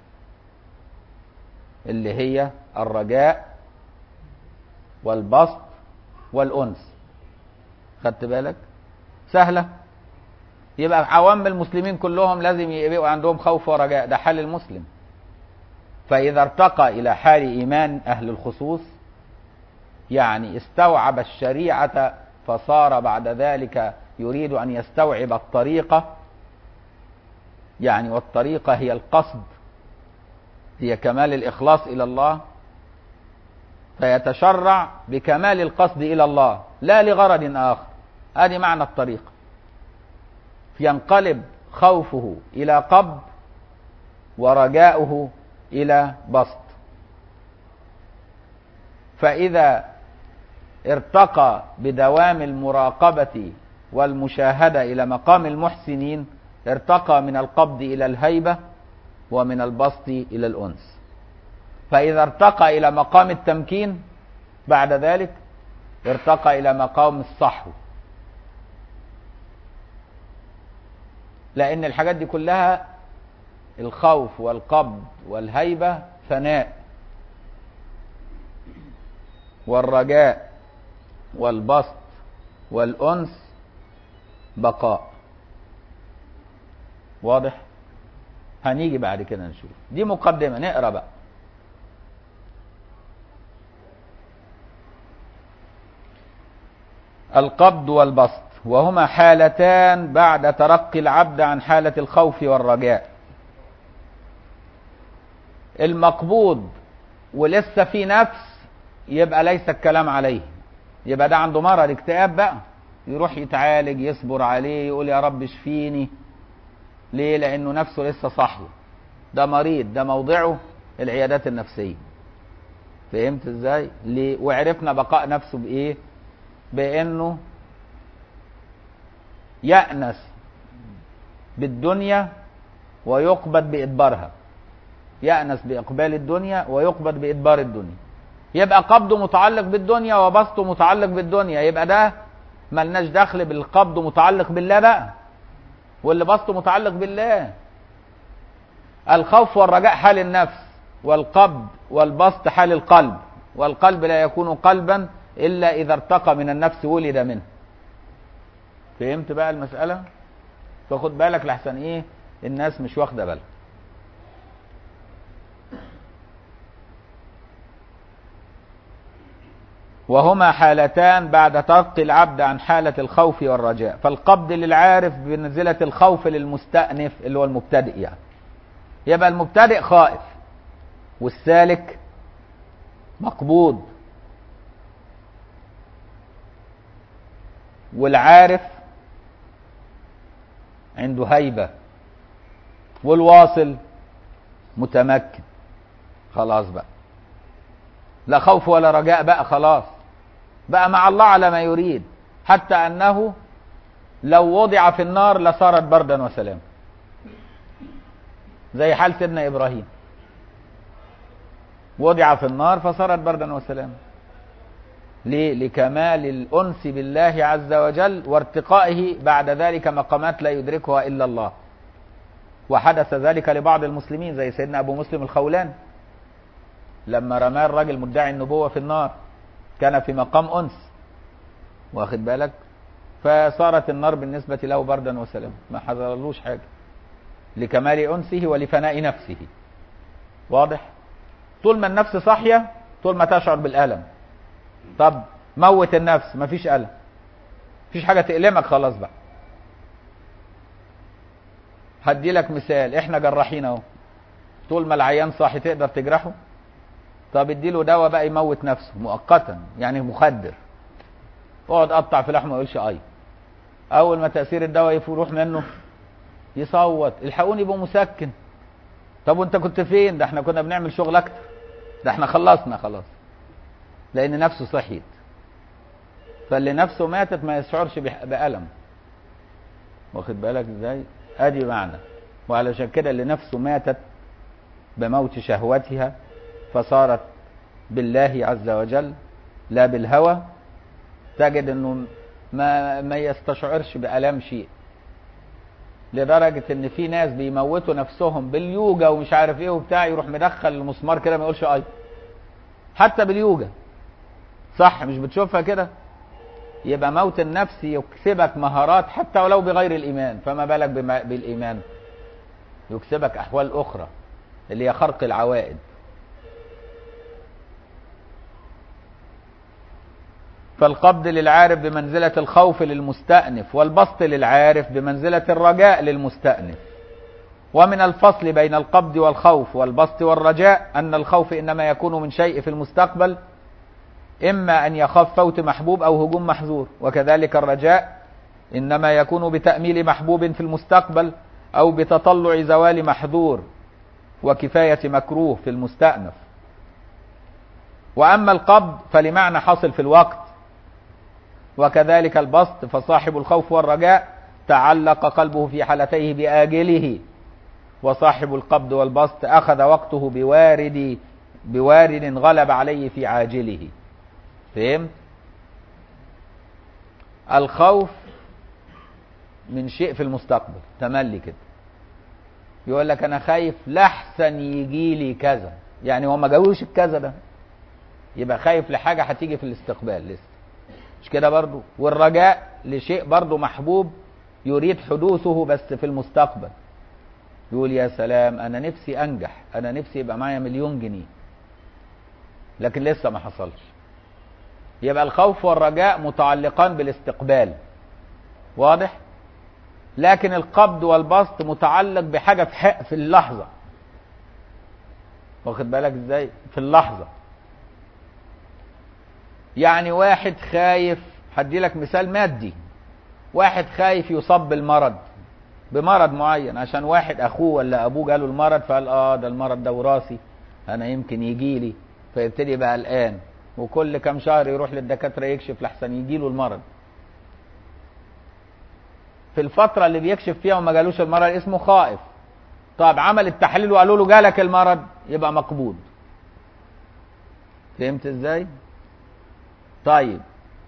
اللي هي الرجاء والبسط والأنس خدت بالك سهلة يبقى عوام المسلمين كلهم لازم يبقوا عندهم خوف ورجاء ده حال المسلم فإذا ارتقى إلى حال إيمان أهل الخصوص يعني استوعب الشريعة فصار بعد ذلك يريد أن يستوعب الطريقة يعني والطريقة هي القصد هي كمال الإخلاص إلى الله فيتشرع بكمال القصد إلى الله لا لغرض آخر هذه معنى الطريقة ينقلب خوفه إلى قبض ورجاؤه إلى بسط فإذا ارتقى بدوام المراقبة والمشاهدة إلى مقام المحسنين ارتقى من القبض إلى الهيبة ومن البسط إلى الأنس فإذا ارتقى إلى مقام التمكين بعد ذلك ارتقى إلى مقام الصحو لأن الحاجات دي كلها الخوف والقبض والهيبة فناء والرجاء والبسط والأنس بقاء واضح هنيجي بعد كده نشوف دي مقدمة نقرا بقى القبض والبسط وهما حالتان بعد ترقي العبد عن حالة الخوف والرجاء المقبوض ولسه في نفس يبقى ليس الكلام عليه يبقى ده عنده مرض اكتئاب بقى يروح يتعالج يصبر عليه يقول يا رب اشفيني ليه لانه نفسه لسه صاحيه ده مريض ده موضعه العيادات النفسيه فهمت ازاي ليه وعرفنا بقاء نفسه بايه بانه يأنس بالدنيا ويقبض بإدبارها يأنس بإقبال الدنيا ويقبض بإدبار الدنيا يبقى قبضه متعلق بالدنيا وبسطه متعلق بالدنيا يبقى ده ملناش دخل بالقبض متعلق بالله بقى واللي بسطه متعلق بالله الخوف والرجاء حال النفس والقبض والبسط حال القلب والقلب لا يكون قلبا إلا إذا ارتقى من النفس ولد منه فهمت بقى المسألة فخد بالك لحسن ايه الناس مش واخدة بالها وهما حالتان بعد ترقي العبد عن حالة الخوف والرجاء فالقبض للعارف بمنزلة الخوف للمستأنف اللي هو المبتدئ يعني يبقى المبتدئ خائف والسالك مقبوض والعارف عنده هيبة والواصل متمكن خلاص بقى لا خوف ولا رجاء بقى خلاص بقى مع الله على ما يريد حتى أنه لو وضع في النار لصارت بردا وسلاما زي حال سيدنا إبراهيم وضع في النار فصارت بردا وسلاما ليه؟ لكمال الأنس بالله عز وجل وارتقائه بعد ذلك مقامات لا يدركها إلا الله وحدث ذلك لبعض المسلمين زي سيدنا أبو مسلم الخولاني لما رماه الراجل مدعي النبوة في النار كان في مقام أنس واخد بالك فصارت النار بالنسبة له بردا وسلاما ما حصلوش حاجة لكمال أنسه ولفناء نفسه واضح طول ما النفس صاحية طول ما تشعر بالألم طب موت النفس مفيش ألم مفيش حاجة تألمك خلاص بقى هدي لك مثال احنا جراحين اهو طول ما العيان صاحي تقدر تجرحه طب اديله دواء بقى يموت نفسه مؤقتا يعني مخدر اقعد قطع في لحمه ما يقولش اي اول ما تاثير الدواء يروح منه يصوت الحقوني بمسكن طب وانت كنت فين ده احنا كنا بنعمل شغل اكتر ده احنا خلصنا خلاص لان نفسه صحيت فاللي نفسه ماتت ما يشعرش بألم واخد بالك ازاي ادي معنى وعلشان كده اللي نفسه ماتت بموت شهوتها فصارت بالله عز وجل لا بالهوى تجد انه ما ما يستشعرش بألم شيء لدرجة ان في ناس بيموتوا نفسهم باليوجا ومش عارف ايه وبتاع يروح مدخل المسمار كده ما يقولش اي حتى باليوجا صح مش بتشوفها كده يبقى موت النفس يكسبك مهارات حتى ولو بغير الإيمان فما بالك بالإيمان يكسبك أحوال أخرى اللي هي خرق العوائد فالقبض للعارف بمنزلة الخوف للمستأنف والبسط للعارف بمنزلة الرجاء للمستأنف ومن الفصل بين القبض والخوف والبسط والرجاء أن الخوف إنما يكون من شيء في المستقبل إما أن يخاف فوت محبوب أو هجوم محظور وكذلك الرجاء إنما يكون بتأميل محبوب في المستقبل أو بتطلع زوال محظور وكفاية مكروه في المستأنف وأما القبض فلمعنى حاصل في الوقت وكذلك البسط فصاحب الخوف والرجاء تعلق قلبه في حالتيه بآجله وصاحب القبض والبسط أخذ وقته بوارد بوارد غلب عليه في عاجله فهمت الخوف من شيء في المستقبل تملي كده يقول لك انا خايف لحسن يجي لي كذا يعني هو ما جاوش الكذا ده يبقى خايف لحاجه هتيجي في الاستقبال لسه مش كده برضو والرجاء لشيء برضو محبوب يريد حدوثه بس في المستقبل يقول يا سلام انا نفسي انجح انا نفسي يبقى معايا مليون جنيه لكن لسه ما حصلش يبقى الخوف والرجاء متعلقان بالاستقبال واضح لكن القبض والبسط متعلق بحاجه في حق في اللحظه واخد بالك ازاي في اللحظه يعني واحد خايف هدي لك مثال مادي واحد خايف يصاب بالمرض بمرض معين عشان واحد اخوه ولا ابوه جاله المرض فقال اه ده المرض ده وراثي انا يمكن يجي لي فيبتدي بقى قلقان وكل كام شهر يروح للدكاتره يكشف لحسن يجي له المرض في الفتره اللي بيكشف فيها وما جالوش المرض اسمه خائف طب عمل التحليل وقالوا له جالك المرض يبقى مقبوض فهمت ازاي طيب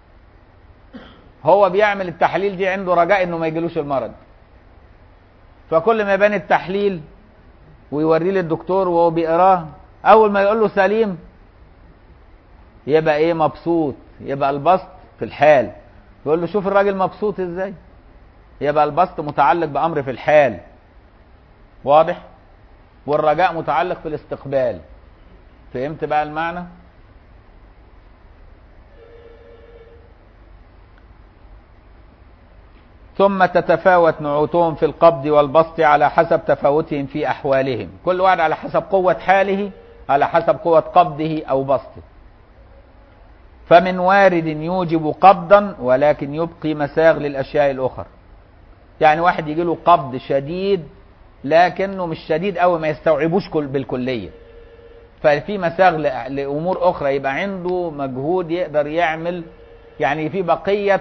هو بيعمل التحليل دي عنده رجاء انه ما يجيلوش المرض فكل ما يبان التحليل ويوريه للدكتور وهو بيقراه اول ما يقول له سليم يبقى ايه مبسوط يبقى البسط في الحال يقول له شوف الراجل مبسوط ازاي يبقى البسط متعلق بامر في الحال واضح والرجاء متعلق في الاستقبال فهمت بقى المعنى ثم تتفاوت نعوتهم في القبض والبسط على حسب تفاوتهم في احوالهم كل واحد على حسب قوه حاله على حسب قوه قبضه او بسطه فمن وارد يوجب قبضا ولكن يبقي مساغ للاشياء الاخرى يعني واحد يجي له قبض شديد لكنه مش شديد قوي ما يستوعبوش كل بالكليه ففي مساغ ل- لامور اخرى يبقى عنده مجهود يقدر يعمل يعني في بقيه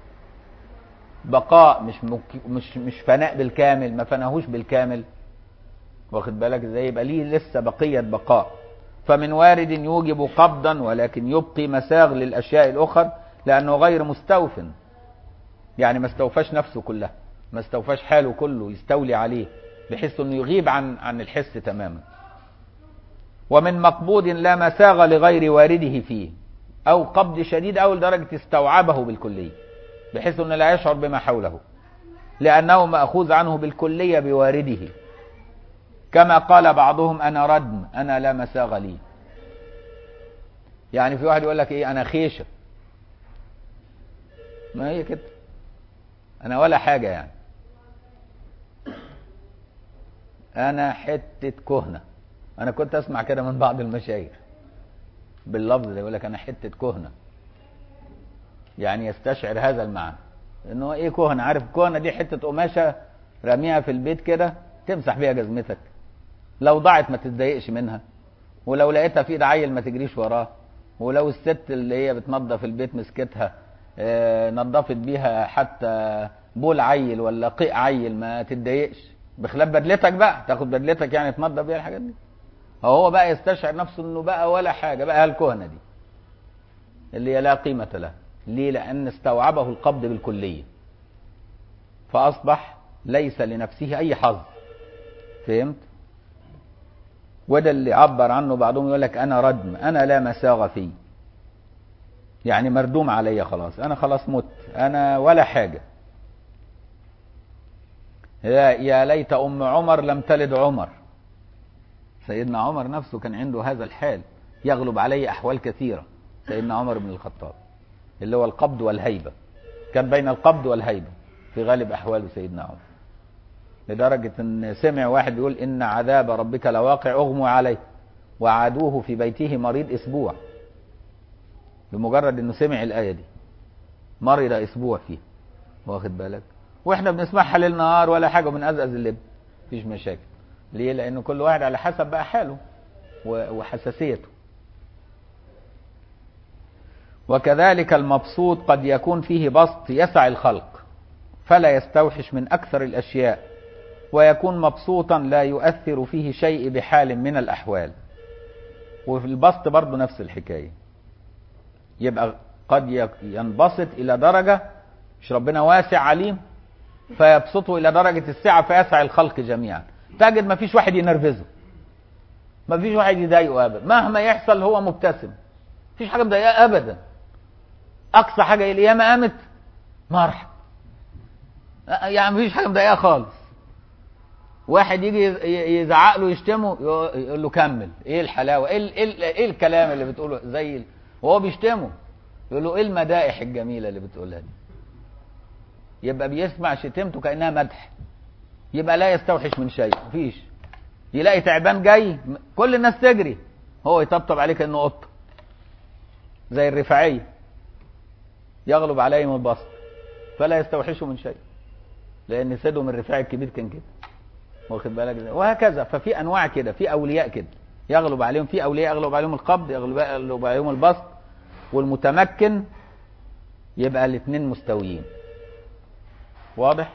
بقاء مش مك... مش مش فناء بالكامل ما فناهوش بالكامل واخد بالك ازاي يبقى ليه لسه بقيه بقاء فمن وارد يوجب قبضا ولكن يبقي مساغ للاشياء الاخرى لانه غير مستوف يعني ما استوفاش نفسه كلها ما استوفاش حاله كله يستولي عليه بحيث انه يغيب عن عن الحس تماما ومن مقبوض لا مساغ لغير وارده فيه او قبض شديد او لدرجه استوعبه بالكليه بحيث انه لا يشعر بما حوله لانه ماخوذ عنه بالكليه بوارده كما قال بعضهم انا ردم انا لا مساغ لي يعني في واحد يقول لك ايه انا خيشه ما هي كده انا ولا حاجه يعني انا حته كهنه انا كنت اسمع كده من بعض المشايخ باللفظ ده يقول لك انا حته كهنه يعني يستشعر هذا المعنى انه ايه كهنه عارف الكهنه دي حته قماشه راميها في البيت كده تمسح بيها جزمتك لو ضاعت ما تتضايقش منها ولو لقيتها في ايد عيل ما تجريش وراه ولو الست اللي هي بتنظف البيت مسكتها آه، نظفت بيها حتى بول عيل ولا قيء عيل ما تتضايقش بخلاف بدلتك بقى تاخد بدلتك يعني تنظف بيها الحاجات دي هو بقى يستشعر نفسه انه بقى ولا حاجه بقى الكهنه دي اللي هي لا قيمه لها ليه لان استوعبه القبض بالكليه فاصبح ليس لنفسه اي حظ فهمت وده اللي عبر عنه بعضهم يقول لك انا ردم انا لا مساغ فيه يعني مردوم عليا خلاص انا خلاص مت انا ولا حاجه يا يا ليت ام عمر لم تلد عمر سيدنا عمر نفسه كان عنده هذا الحال يغلب عليه احوال كثيره سيدنا عمر بن الخطاب اللي هو القبض والهيبه كان بين القبض والهيبه في غالب احواله سيدنا عمر لدرجه ان سمع واحد بيقول ان عذاب ربك لواقع اغمى عليه وعادوه في بيته مريض اسبوع بمجرد انه سمع الايه دي مرض اسبوع فيه واخد بالك واحنا بنسمعها ليل نهار ولا حاجه وبنقزقز اللب مفيش مشاكل ليه لانه كل واحد على حسب بقى حاله و- وحساسيته وكذلك المبسوط قد يكون فيه بسط يسع الخلق فلا يستوحش من اكثر الاشياء ويكون مبسوطا لا يؤثر فيه شيء بحال من الاحوال وفي البسط برضه نفس الحكايه يبقى قد يك- ينبسط الى درجه مش ربنا واسع عليم فيبسطه الى درجه السعه فيسع الخلق جميعا تجد ما فيش واحد ينرفزه ما فيش واحد يضايقه ابدا مهما يحصل هو مبتسم مفيش حاجه مضايقاه ابدا اقصى حاجه القيامه قامت مرحب يعني مفيش حاجه مضايقاه خالص واحد يجي ي- يزعق له يشتمه يقول يقول له كمل ايه الحلاوه ايه ال- ايه, ال- إيه الكلام اللي بتقوله زي ال- وهو بيشتمه يقول له ايه المدائح الجميله اللي بتقولها دي يبقى بيسمع شتمته كانها مدح يبقى لا يستوحش من شيء مفيش يلاقي تعبان جاي كل الناس تجري هو يطبطب عليه كانه قطه زي الرفاعيه يغلب عليهم البسط فلا يستوحشوا من شيء لان سيدهم الرفاعي الكبير كان كده واخد بالك ازاي؟ وهكذا ففي انواع كده في اولياء كده يغلب عليهم في اولياء يغلب عليهم القبض يغلب يغلب عليهم البسط والمتمكن يبقى الاثنين مستويين واضح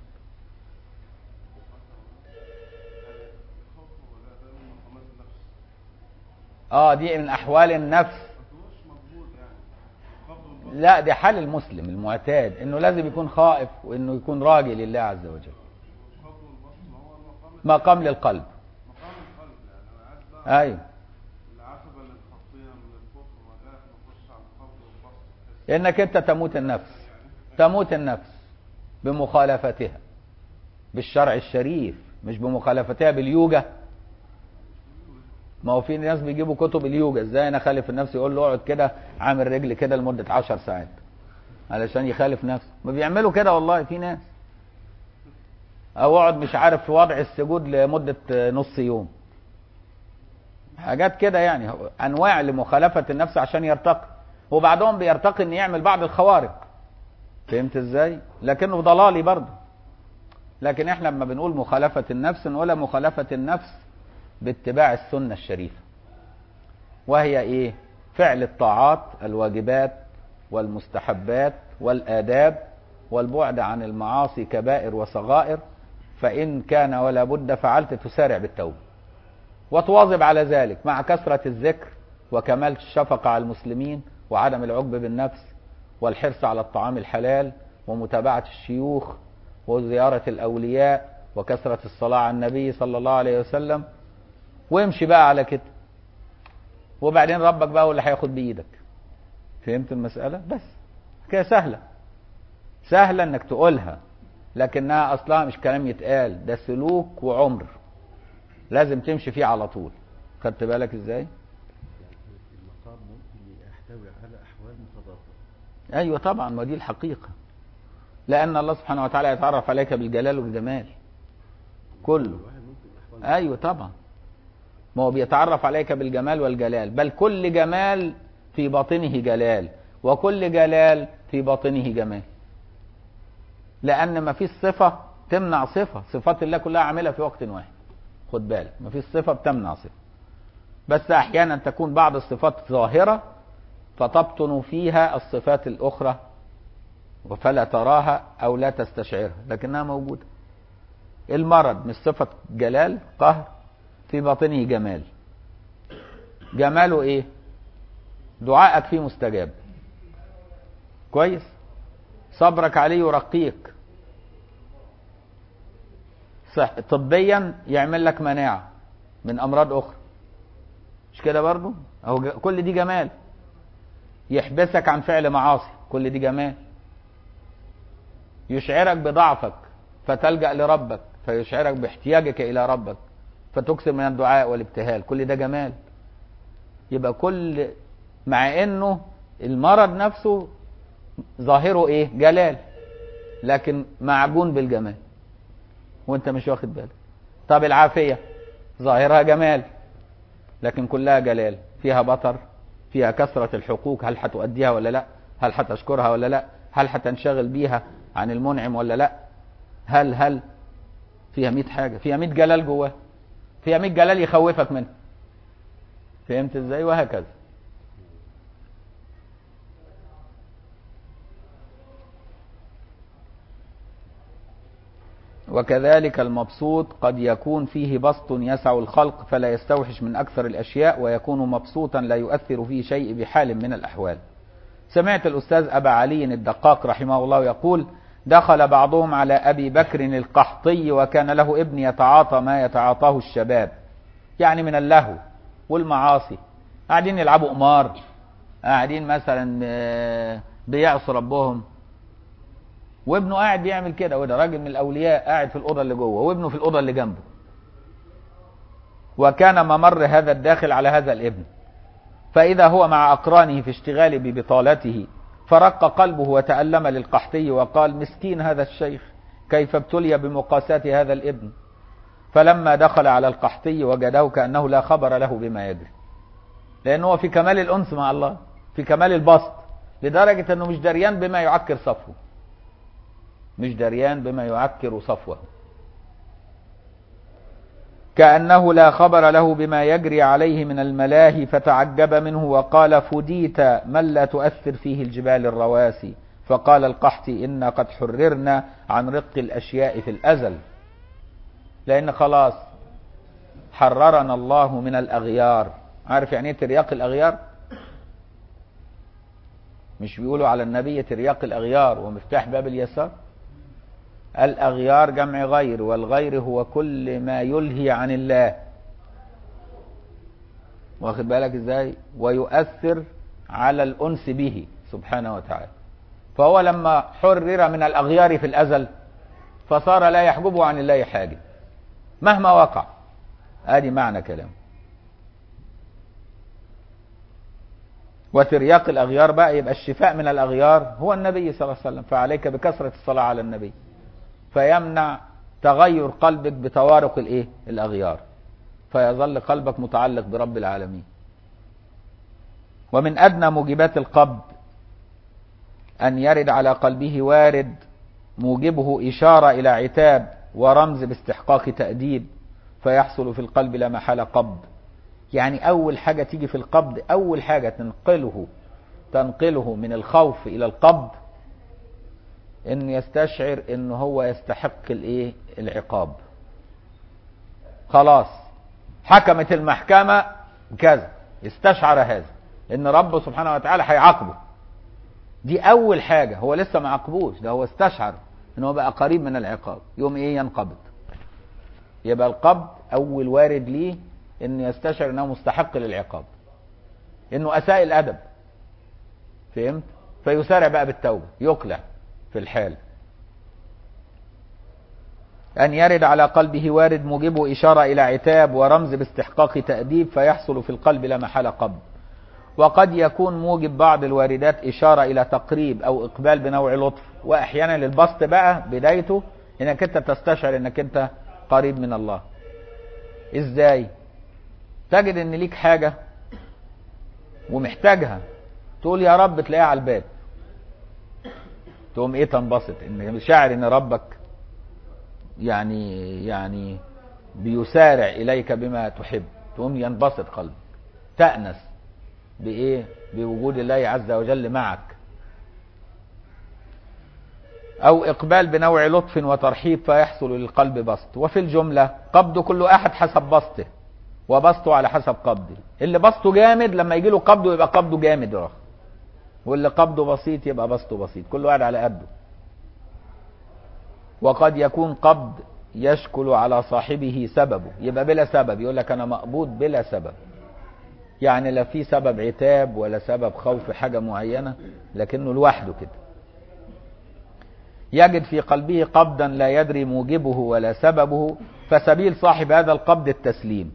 اه دي من احوال النفس لا دي حال المسلم المعتاد انه لازم يكون خائف وانه يكون راجي لله عز وجل مقام للقلب ايوه العتبة اللي مخطية من الكفر والآخر نخش على القبر والبسط تحس انك انت تموت النفس تموت النفس بمخالفتها بالشرع الشريف مش بمخالفتها باليوجا ما هو في ناس بيجيبوا كتب اليوجا ازاي انا اخالف النفس يقول له اقعد كده عامل رجل كده لمده عشر ساعات علشان يخالف نفسه ما بيعملوا كده والله في ناس او اقعد مش عارف في وضع السجود لمده نص يوم حاجات كده يعني هو انواع لمخالفه النفس عشان يرتقي وبعدهم بيرتقي ان يعمل بعض الخوارق فهمت ازاي لكنه ضلالي برضه لكن احنا لما بنقول مخالفه النفس نقولها مخالفه النفس باتباع السنه الشريفه وهي ايه فعل الطاعات الواجبات والمستحبات والآداب والبعد عن المعاصي كبائر وصغائر فإن كان ولا بد فعلت تسارع بالتوبة وتواظب على ذلك مع كثرة الذكر وكمال الشفقة على المسلمين وعدم العجب بالنفس والحرص على الطعام الحلال ومتابعة الشيوخ وزيارة الأولياء وكثرة الصلاة على النبي صلى الله عليه وسلم وامشي بقى على كده وبعدين ربك بقى هو اللي هياخد بإيدك فهمت المسألة بس كده سهلة سهلة انك تقولها لكنها اصلها مش كلام يتقال ده سلوك وعمر لازم تمشي فيه على طول خدت بالك ازاي المقام ممكن يحتوي على أحوال متضادة ايوه طبعا ما دي الحقيقة لان الله سبحانه وتعالى يتعرف عليك بالجلال والجمال كله الواحد ممكن أحوال ايوه طبعا ما هو بيتعرف عليك بالجمال والجلال بل كل جمال في باطنه جلال وكل جلال في باطنه جمال لان ما فيش صفه تمنع صفه صفات الله كلها عامله في وقت واحد خد بالك ما فيش صفه بتمنع صفه بس احيانا تكون بعض الصفات ظاهره فتبطن فيها الصفات الاخرى فلا تراها او لا تستشعرها لكنها موجوده المرض مش صفه جلال قهر في باطنه جمال جماله ايه دعائك فيه مستجاب كويس صبرك عليه يرقيك صح طبيا يعمل لك مناعة من أمراض أخرى مش كده برضو أهو ج- كل دي جمال يحبسك عن فعل معاصي كل دي جمال يشعرك بضعفك فتلجأ لربك فيشعرك باحتياجك إلى ربك فتكثر من الدعاء والابتهال كل ده جمال يبقى كل مع انه المرض نفسه ظاهره ايه جلال لكن معجون بالجمال وانت مش واخد بالك طب العافية ظاهرها جمال لكن كلها جلال فيها بطر فيها كثرة الحقوق هل هتؤديها ولا لا هل هتشكرها ولا لا هل هتنشغل بيها عن المنعم ولا لا هل هل فيها 100 حاجة فيها 100 جلال جواها فيها 100 جلال يخوفك منها فهمت ازاي وهكذا وكذلك المبسوط قد يكون فيه بسط يسع الخلق فلا يستوحش من أكثر الأشياء ويكون مبسوطا لا يؤثر فيه شيء بحال من الأحوال سمعت الأستاذ أبا علي الدقاق رحمه الله يقول دخل بعضهم على أبي بكر القحطي وكان له ابن يتعاطى ما يتعاطاه الشباب يعني من اللهو والمعاصي قاعدين يلعبوا قمار قاعدين مثلا آه، بيعصوا ربهم وابنه قاعد بيعمل كده وده راجل من الاولياء قاعد في الاوضه اللي جوه وابنه في الاوضه اللي جنبه وكان ممر هذا الداخل على هذا الابن فاذا هو مع اقرانه في اشتغال ببطالته فرق قلبه وتألم للقحطي وقال مسكين هذا الشيخ كيف ابتلي بمقاساة هذا الابن فلما دخل على القحطي وجده كأنه لا خبر له بما يجري لأنه هو في كمال الأنس مع الله في كمال البسط لدرجة أنه مش دريان بما يعكر صفوه مش دريان بما يعكر صفوه كأنه لا خبر له بما يجري عليه من الملاهي فتعجب منه وقال فديت من لا تؤثر فيه الجبال الرواسي فقال القحطي إنا قد حررنا عن رق الأشياء في الأزل لأن خلاص حررنا الله من الأغيار عارف يعني ايه ترياق الأغيار مش بيقولوا على النبي ترياق الأغيار ومفتاح باب اليسار الأغيار جمع غير والغير هو كل ما يلهي عن الله واخد بالك ازاي ويؤثر على الأنس به سبحانه وتعالى فهو لما حرر من الأغيار في الأزل فصار لا يحجبه عن الله حاجة مهما وقع ادي معنى كلامه وترياق الأغيار بقى يبقى الشفاء من الأغيار هو النبي صلى الله عليه وسلم فعليك بكثرة الصلاة على النبي فيمنع تغير قلبك بتوارق الايه الاغيار فيظل قلبك متعلق برب العالمين ومن ادنى موجبات القبض ان يرد على قلبه وارد موجبه اشاره الى عتاب ورمز باستحقاق تاديب فيحصل في القلب لا محاله قبض يعني اول حاجه تيجي في القبض اول حاجه تنقله تنقله من الخوف الى القبض ان يستشعر ان هو يستحق الايه العقاب خلاص حكمت المحكمة كذا استشعر هذا ان ربه سبحانه وتعالى هيعاقبه دي اول حاجة هو لسه ما عاقبوش ده هو استشعر ان هو بقى قريب من العقاب يوم ايه ينقبض يبقى القبض اول وارد ليه انه يستشعر انه مستحق للعقاب انه اساء الادب فهمت فيسارع بقى بالتوبة يقلع في الحال أن يرد على قلبه وارد موجبه إشارة إلى عتاب ورمز باستحقاق تأديب فيحصل في القلب لا محالة قبض وقد يكون موجب بعض الواردات إشارة إلى تقريب أو إقبال بنوع لطف وأحيانا للبسط بقى بدايته إنك أنت تستشعر إنك أنت قريب من الله إزاي تجد إن ليك حاجة ومحتاجها تقول يا رب تلاقيها على الباب تقوم ايه تنبسط ان شاعر ان ربك يعني يعني بيسارع اليك بما تحب تقوم ينبسط قلبك تأنس بايه بوجود الله عز وجل معك او اقبال بنوع لطف وترحيب فيحصل للقلب بسط وفي الجملة قبض كل احد حسب بسطه وبسطه على حسب قبضه اللي بسطه جامد لما يجي له قبضه يبقى قبضه جامد رخ واللي قبضه بسيط يبقى بسطه بسيط كل واحد على قده وقد يكون قبض يشكل على صاحبه سببه يبقى بلا سبب يقول لك انا مقبوض بلا سبب يعني لا في سبب عتاب ولا سبب خوف حاجة معينة لكنه لوحده كده يجد في قلبه قبضا لا يدري موجبه ولا سببه فسبيل صاحب هذا القبض التسليم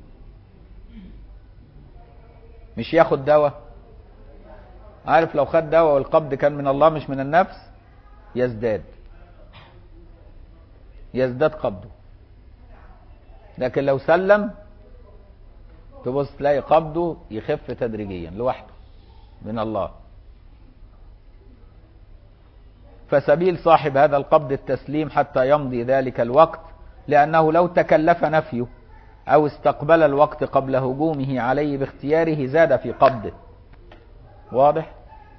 مش ياخد دواء عارف لو خد دواء والقبض كان من الله مش من النفس يزداد يزداد قبضه لكن لو سلم تبص تلاقي قبضه يخف تدريجيا لوحده من الله فسبيل صاحب هذا القبض التسليم حتى يمضي ذلك الوقت لأنه لو تكلف نفيه أو استقبل الوقت قبل هجومه عليه باختياره زاد في قبضه واضح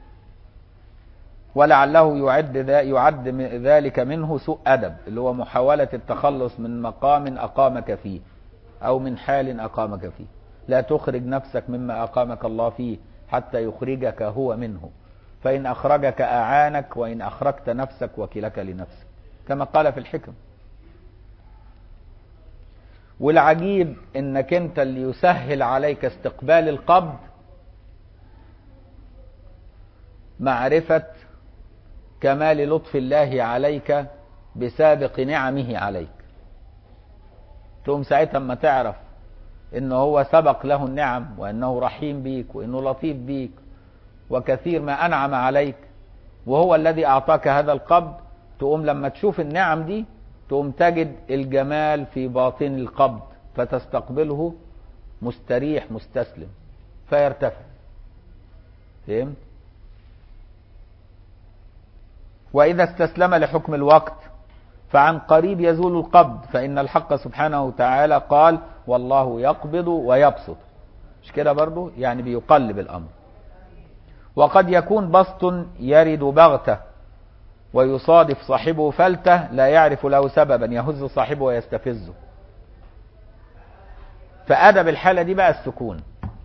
ولعله يعد يعد ذلك منه سوء أدب اللي هو محاولة التخلص من مقام أقامك فيه أو من حال أقامك فيه لا تخرج نفسك مما أقامك الله فيه حتى يخرجك هو منه فإن أخرجك أعانك وإن أخرجت نفسك وكلك لنفسك كما قال في الحكم والعجيب انك انت اللي يسهل عليك استقبال القبض معرفة كمال لطف الله عليك بسابق نعمه عليك تقوم ساعتها اما تعرف ان هو سبق له النعم وانه رحيم بيك وانه لطيف بيك وكثير ما انعم عليك وهو الذي اعطاك هذا القبض تقوم لما تشوف النعم دي تقوم تجد الجمال في باطن القبض فتستقبله مستريح مستسلم فيرتفع فهمت وإذا استسلم لحكم الوقت فعن قريب يزول القبض فإن الحق سبحانه وتعالى قال والله يقبض ويبسط مش كده برضو يعني بيقلب الأمر وقد يكون بسط يرد بغتة ويصادف صاحبه فلتة لا يعرف له سببا يهز صاحبه ويستفزه فأدب الحالة دي بقى السكون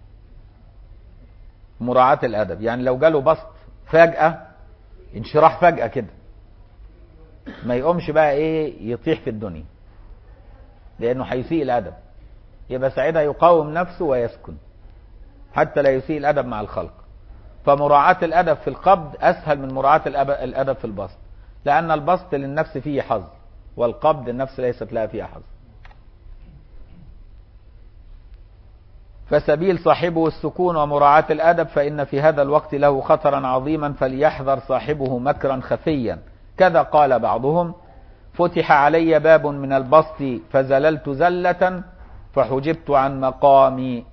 مراعاة الأدب يعني لو جاله بسط فجأة انشراح فجأة كده ما يقومش بقى ايه يطيح في الدنيا لانه هيسيء الادب يبقى ساعتها يقاوم نفسه ويسكن حتى لا يسيء الادب مع الخلق فمراعاة الادب في القبض اسهل من مراعاة الأب- الادب في البسط لان البسط للنفس فيه حظ والقبض النفس ليست لها فيها حظ فسبيل صاحبه السكون ومراعاة الأدب فإن في هذا الوقت له خطرا عظيما فليحذر صاحبه مكرا خفيا كذا قال بعضهم فتح علي باب من البسط فزللت زلة فحجبت عن مقامي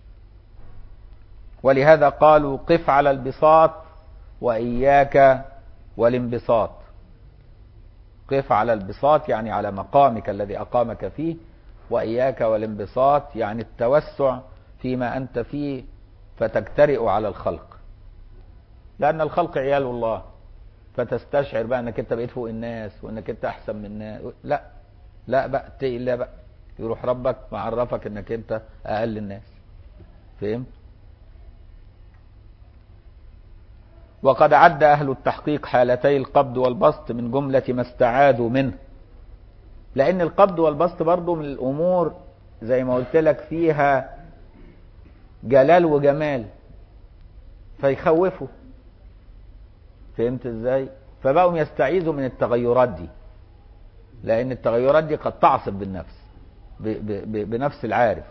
ولهذا قالوا قف على البساط وإياك والانبساط قف على البساط يعني على مقامك الذي أقامك فيه وإياك والانبساط يعني التوسع فيما أنت فيه فتجترئ على الخلق لأن الخلق عيال الله فتستشعر بقى انك انت بقيت فوق الناس وانك انت احسن من الناس لا لا بقى اتقي الله بقى يروح ربك معرفك انك انت اقل الناس فهمت وقد عد اهل التحقيق حالتي القبض والبسط من جملة ما استعاذوا منه لان القبض والبسط برضو من الامور زي ما قلت لك فيها جلال وجمال فيخوفوا فهمت ازاي فبقوا يستعيذوا من التغيرات دي لان التغيرات دي قد تعصب بالنفس ب ب ب بنفس العارف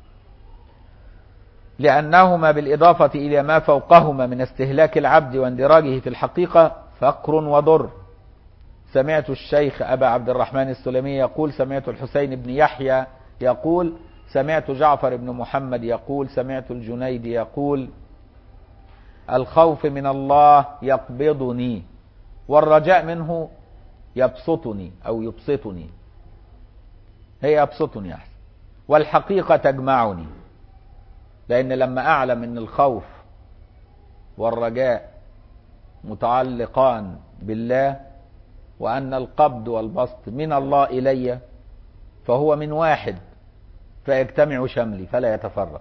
لانهما بالاضافه الى ما فوقهما من استهلاك العبد واندراجه في الحقيقه فقر وضر سمعت الشيخ ابا عبد الرحمن السلمي يقول سمعت الحسين بن يحيى يقول سمعت جعفر بن محمد يقول سمعت الجنيد يقول الخوف من الله يقبضني والرجاء منه يبسطني او يبسطني هي يبسطني احسن والحقيقه تجمعني لان لما اعلم ان الخوف والرجاء متعلقان بالله وان القبض والبسط من الله الي فهو من واحد فيجتمع شملي فلا يتفرق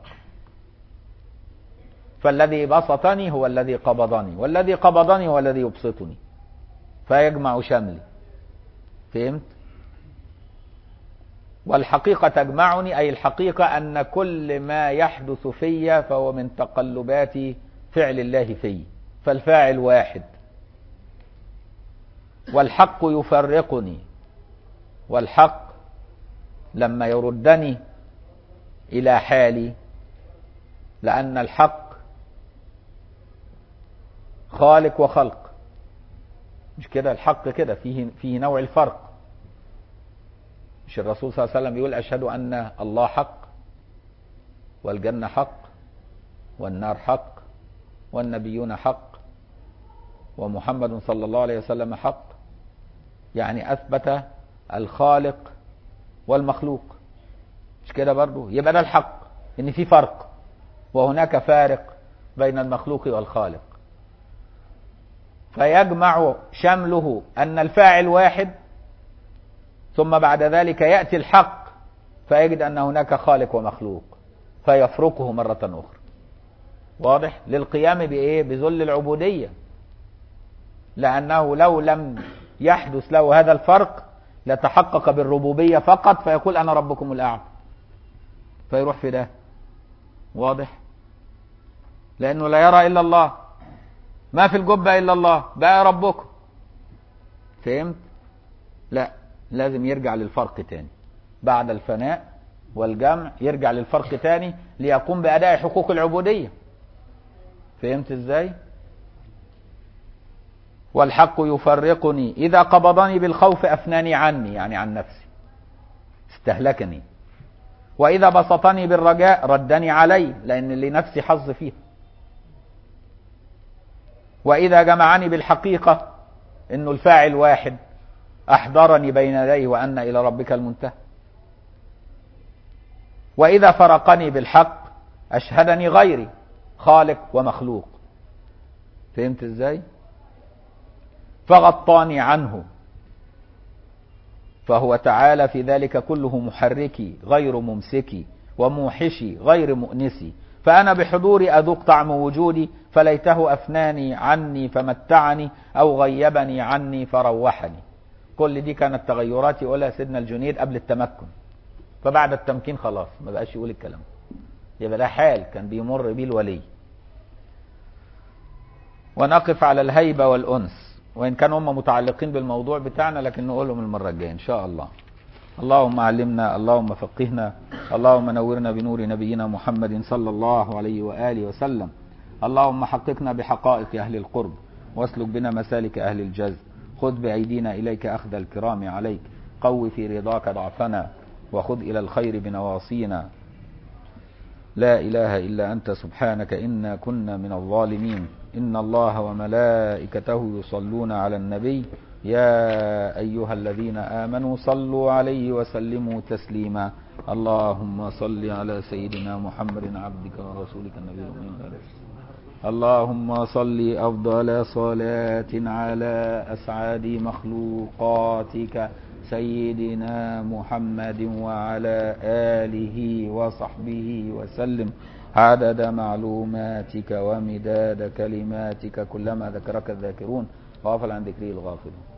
فالذي بسطني هو الذي قبضني والذي قبضني هو الذي يبسطني فيجمع شملي فهمت والحقيقة تجمعني أي الحقيقة أن كل ما يحدث في فهو من تقلبات فعل الله في فالفاعل واحد والحق يفرقني والحق لما يردني إلى حالي لأن الحق خالق وخلق مش كده الحق كده فيه فيه نوع الفرق مش الرسول صلى الله عليه وسلم بيقول أشهد أن الله حق والجنة حق والنار حق والنبيون حق ومحمد صلى الله عليه وسلم حق يعني أثبت الخالق والمخلوق مش كده برضو يبقى ده الحق ان في فرق وهناك فارق بين المخلوق والخالق فيجمع شمله ان الفاعل واحد ثم بعد ذلك ياتي الحق فيجد ان هناك خالق ومخلوق فيفرقه مره اخرى واضح للقيام بايه بذل العبوديه لانه لو لم يحدث له هذا الفرق لتحقق بالربوبيه فقط فيقول انا ربكم الاعلى فيروح في ده واضح لانه لا يرى الا الله ما في الجبه الا الله بقى ربكم فهمت لا لازم يرجع للفرق تاني بعد الفناء والجمع يرجع للفرق تاني ليقوم بأداء حقوق العبودية فهمت ازاي والحق يفرقني إذا قبضني بالخوف أفناني عني يعني عن نفسي استهلكني وإذا بسطني بالرجاء ردني علي لأن لنفسي حظ فيها وإذا جمعني بالحقيقة إنه الفاعل واحد أحضرني بين يديه وأن إلى ربك المنتهى وإذا فرقني بالحق أشهدني غيري خالق ومخلوق فهمت ازاي فغطاني عنه فهو تعالى في ذلك كله محركي غير ممسكي وموحشي غير مؤنسي فأنا بحضوري أذوق طعم وجودي فليته أفناني عني فمتعني أو غيبني عني فروحني كل دي كانت تغيرات يقولها سيدنا الجنيد قبل التمكن فبعد التمكين خلاص ما بقاش يقول الكلام يبقى ده حال كان بيمر بيه الولي ونقف على الهيبة والأنس وإن كانوا هم متعلقين بالموضوع بتاعنا لكن نقولهم المرة الجاية إن شاء الله اللهم علمنا اللهم فقهنا اللهم نورنا بنور نبينا محمد صلى الله عليه وآله وسلم اللهم حققنا بحقائق أهل القرب واسلك بنا مسالك أهل الجزء خذ بأيدينا إليك أخذ الكرام عليك قو في رضاك ضعفنا وخذ إلى الخير بنواصينا لا إله إلا أنت سبحانك إنا كنا من الظالمين إن الله وملائكته يصلون على النبي يا أيها الذين آمنوا صلوا عليه وسلموا تسليما اللهم صل على سيدنا محمد عبدك ورسولك النبي الأمين اللهم صل أفضل صلاة على أسعد مخلوقاتك سيدنا محمد وعلى آله وصحبه وسلم عدد معلوماتك ومداد كلماتك كلما ذكرك الذاكرون وغفل عن ذكره الغافلون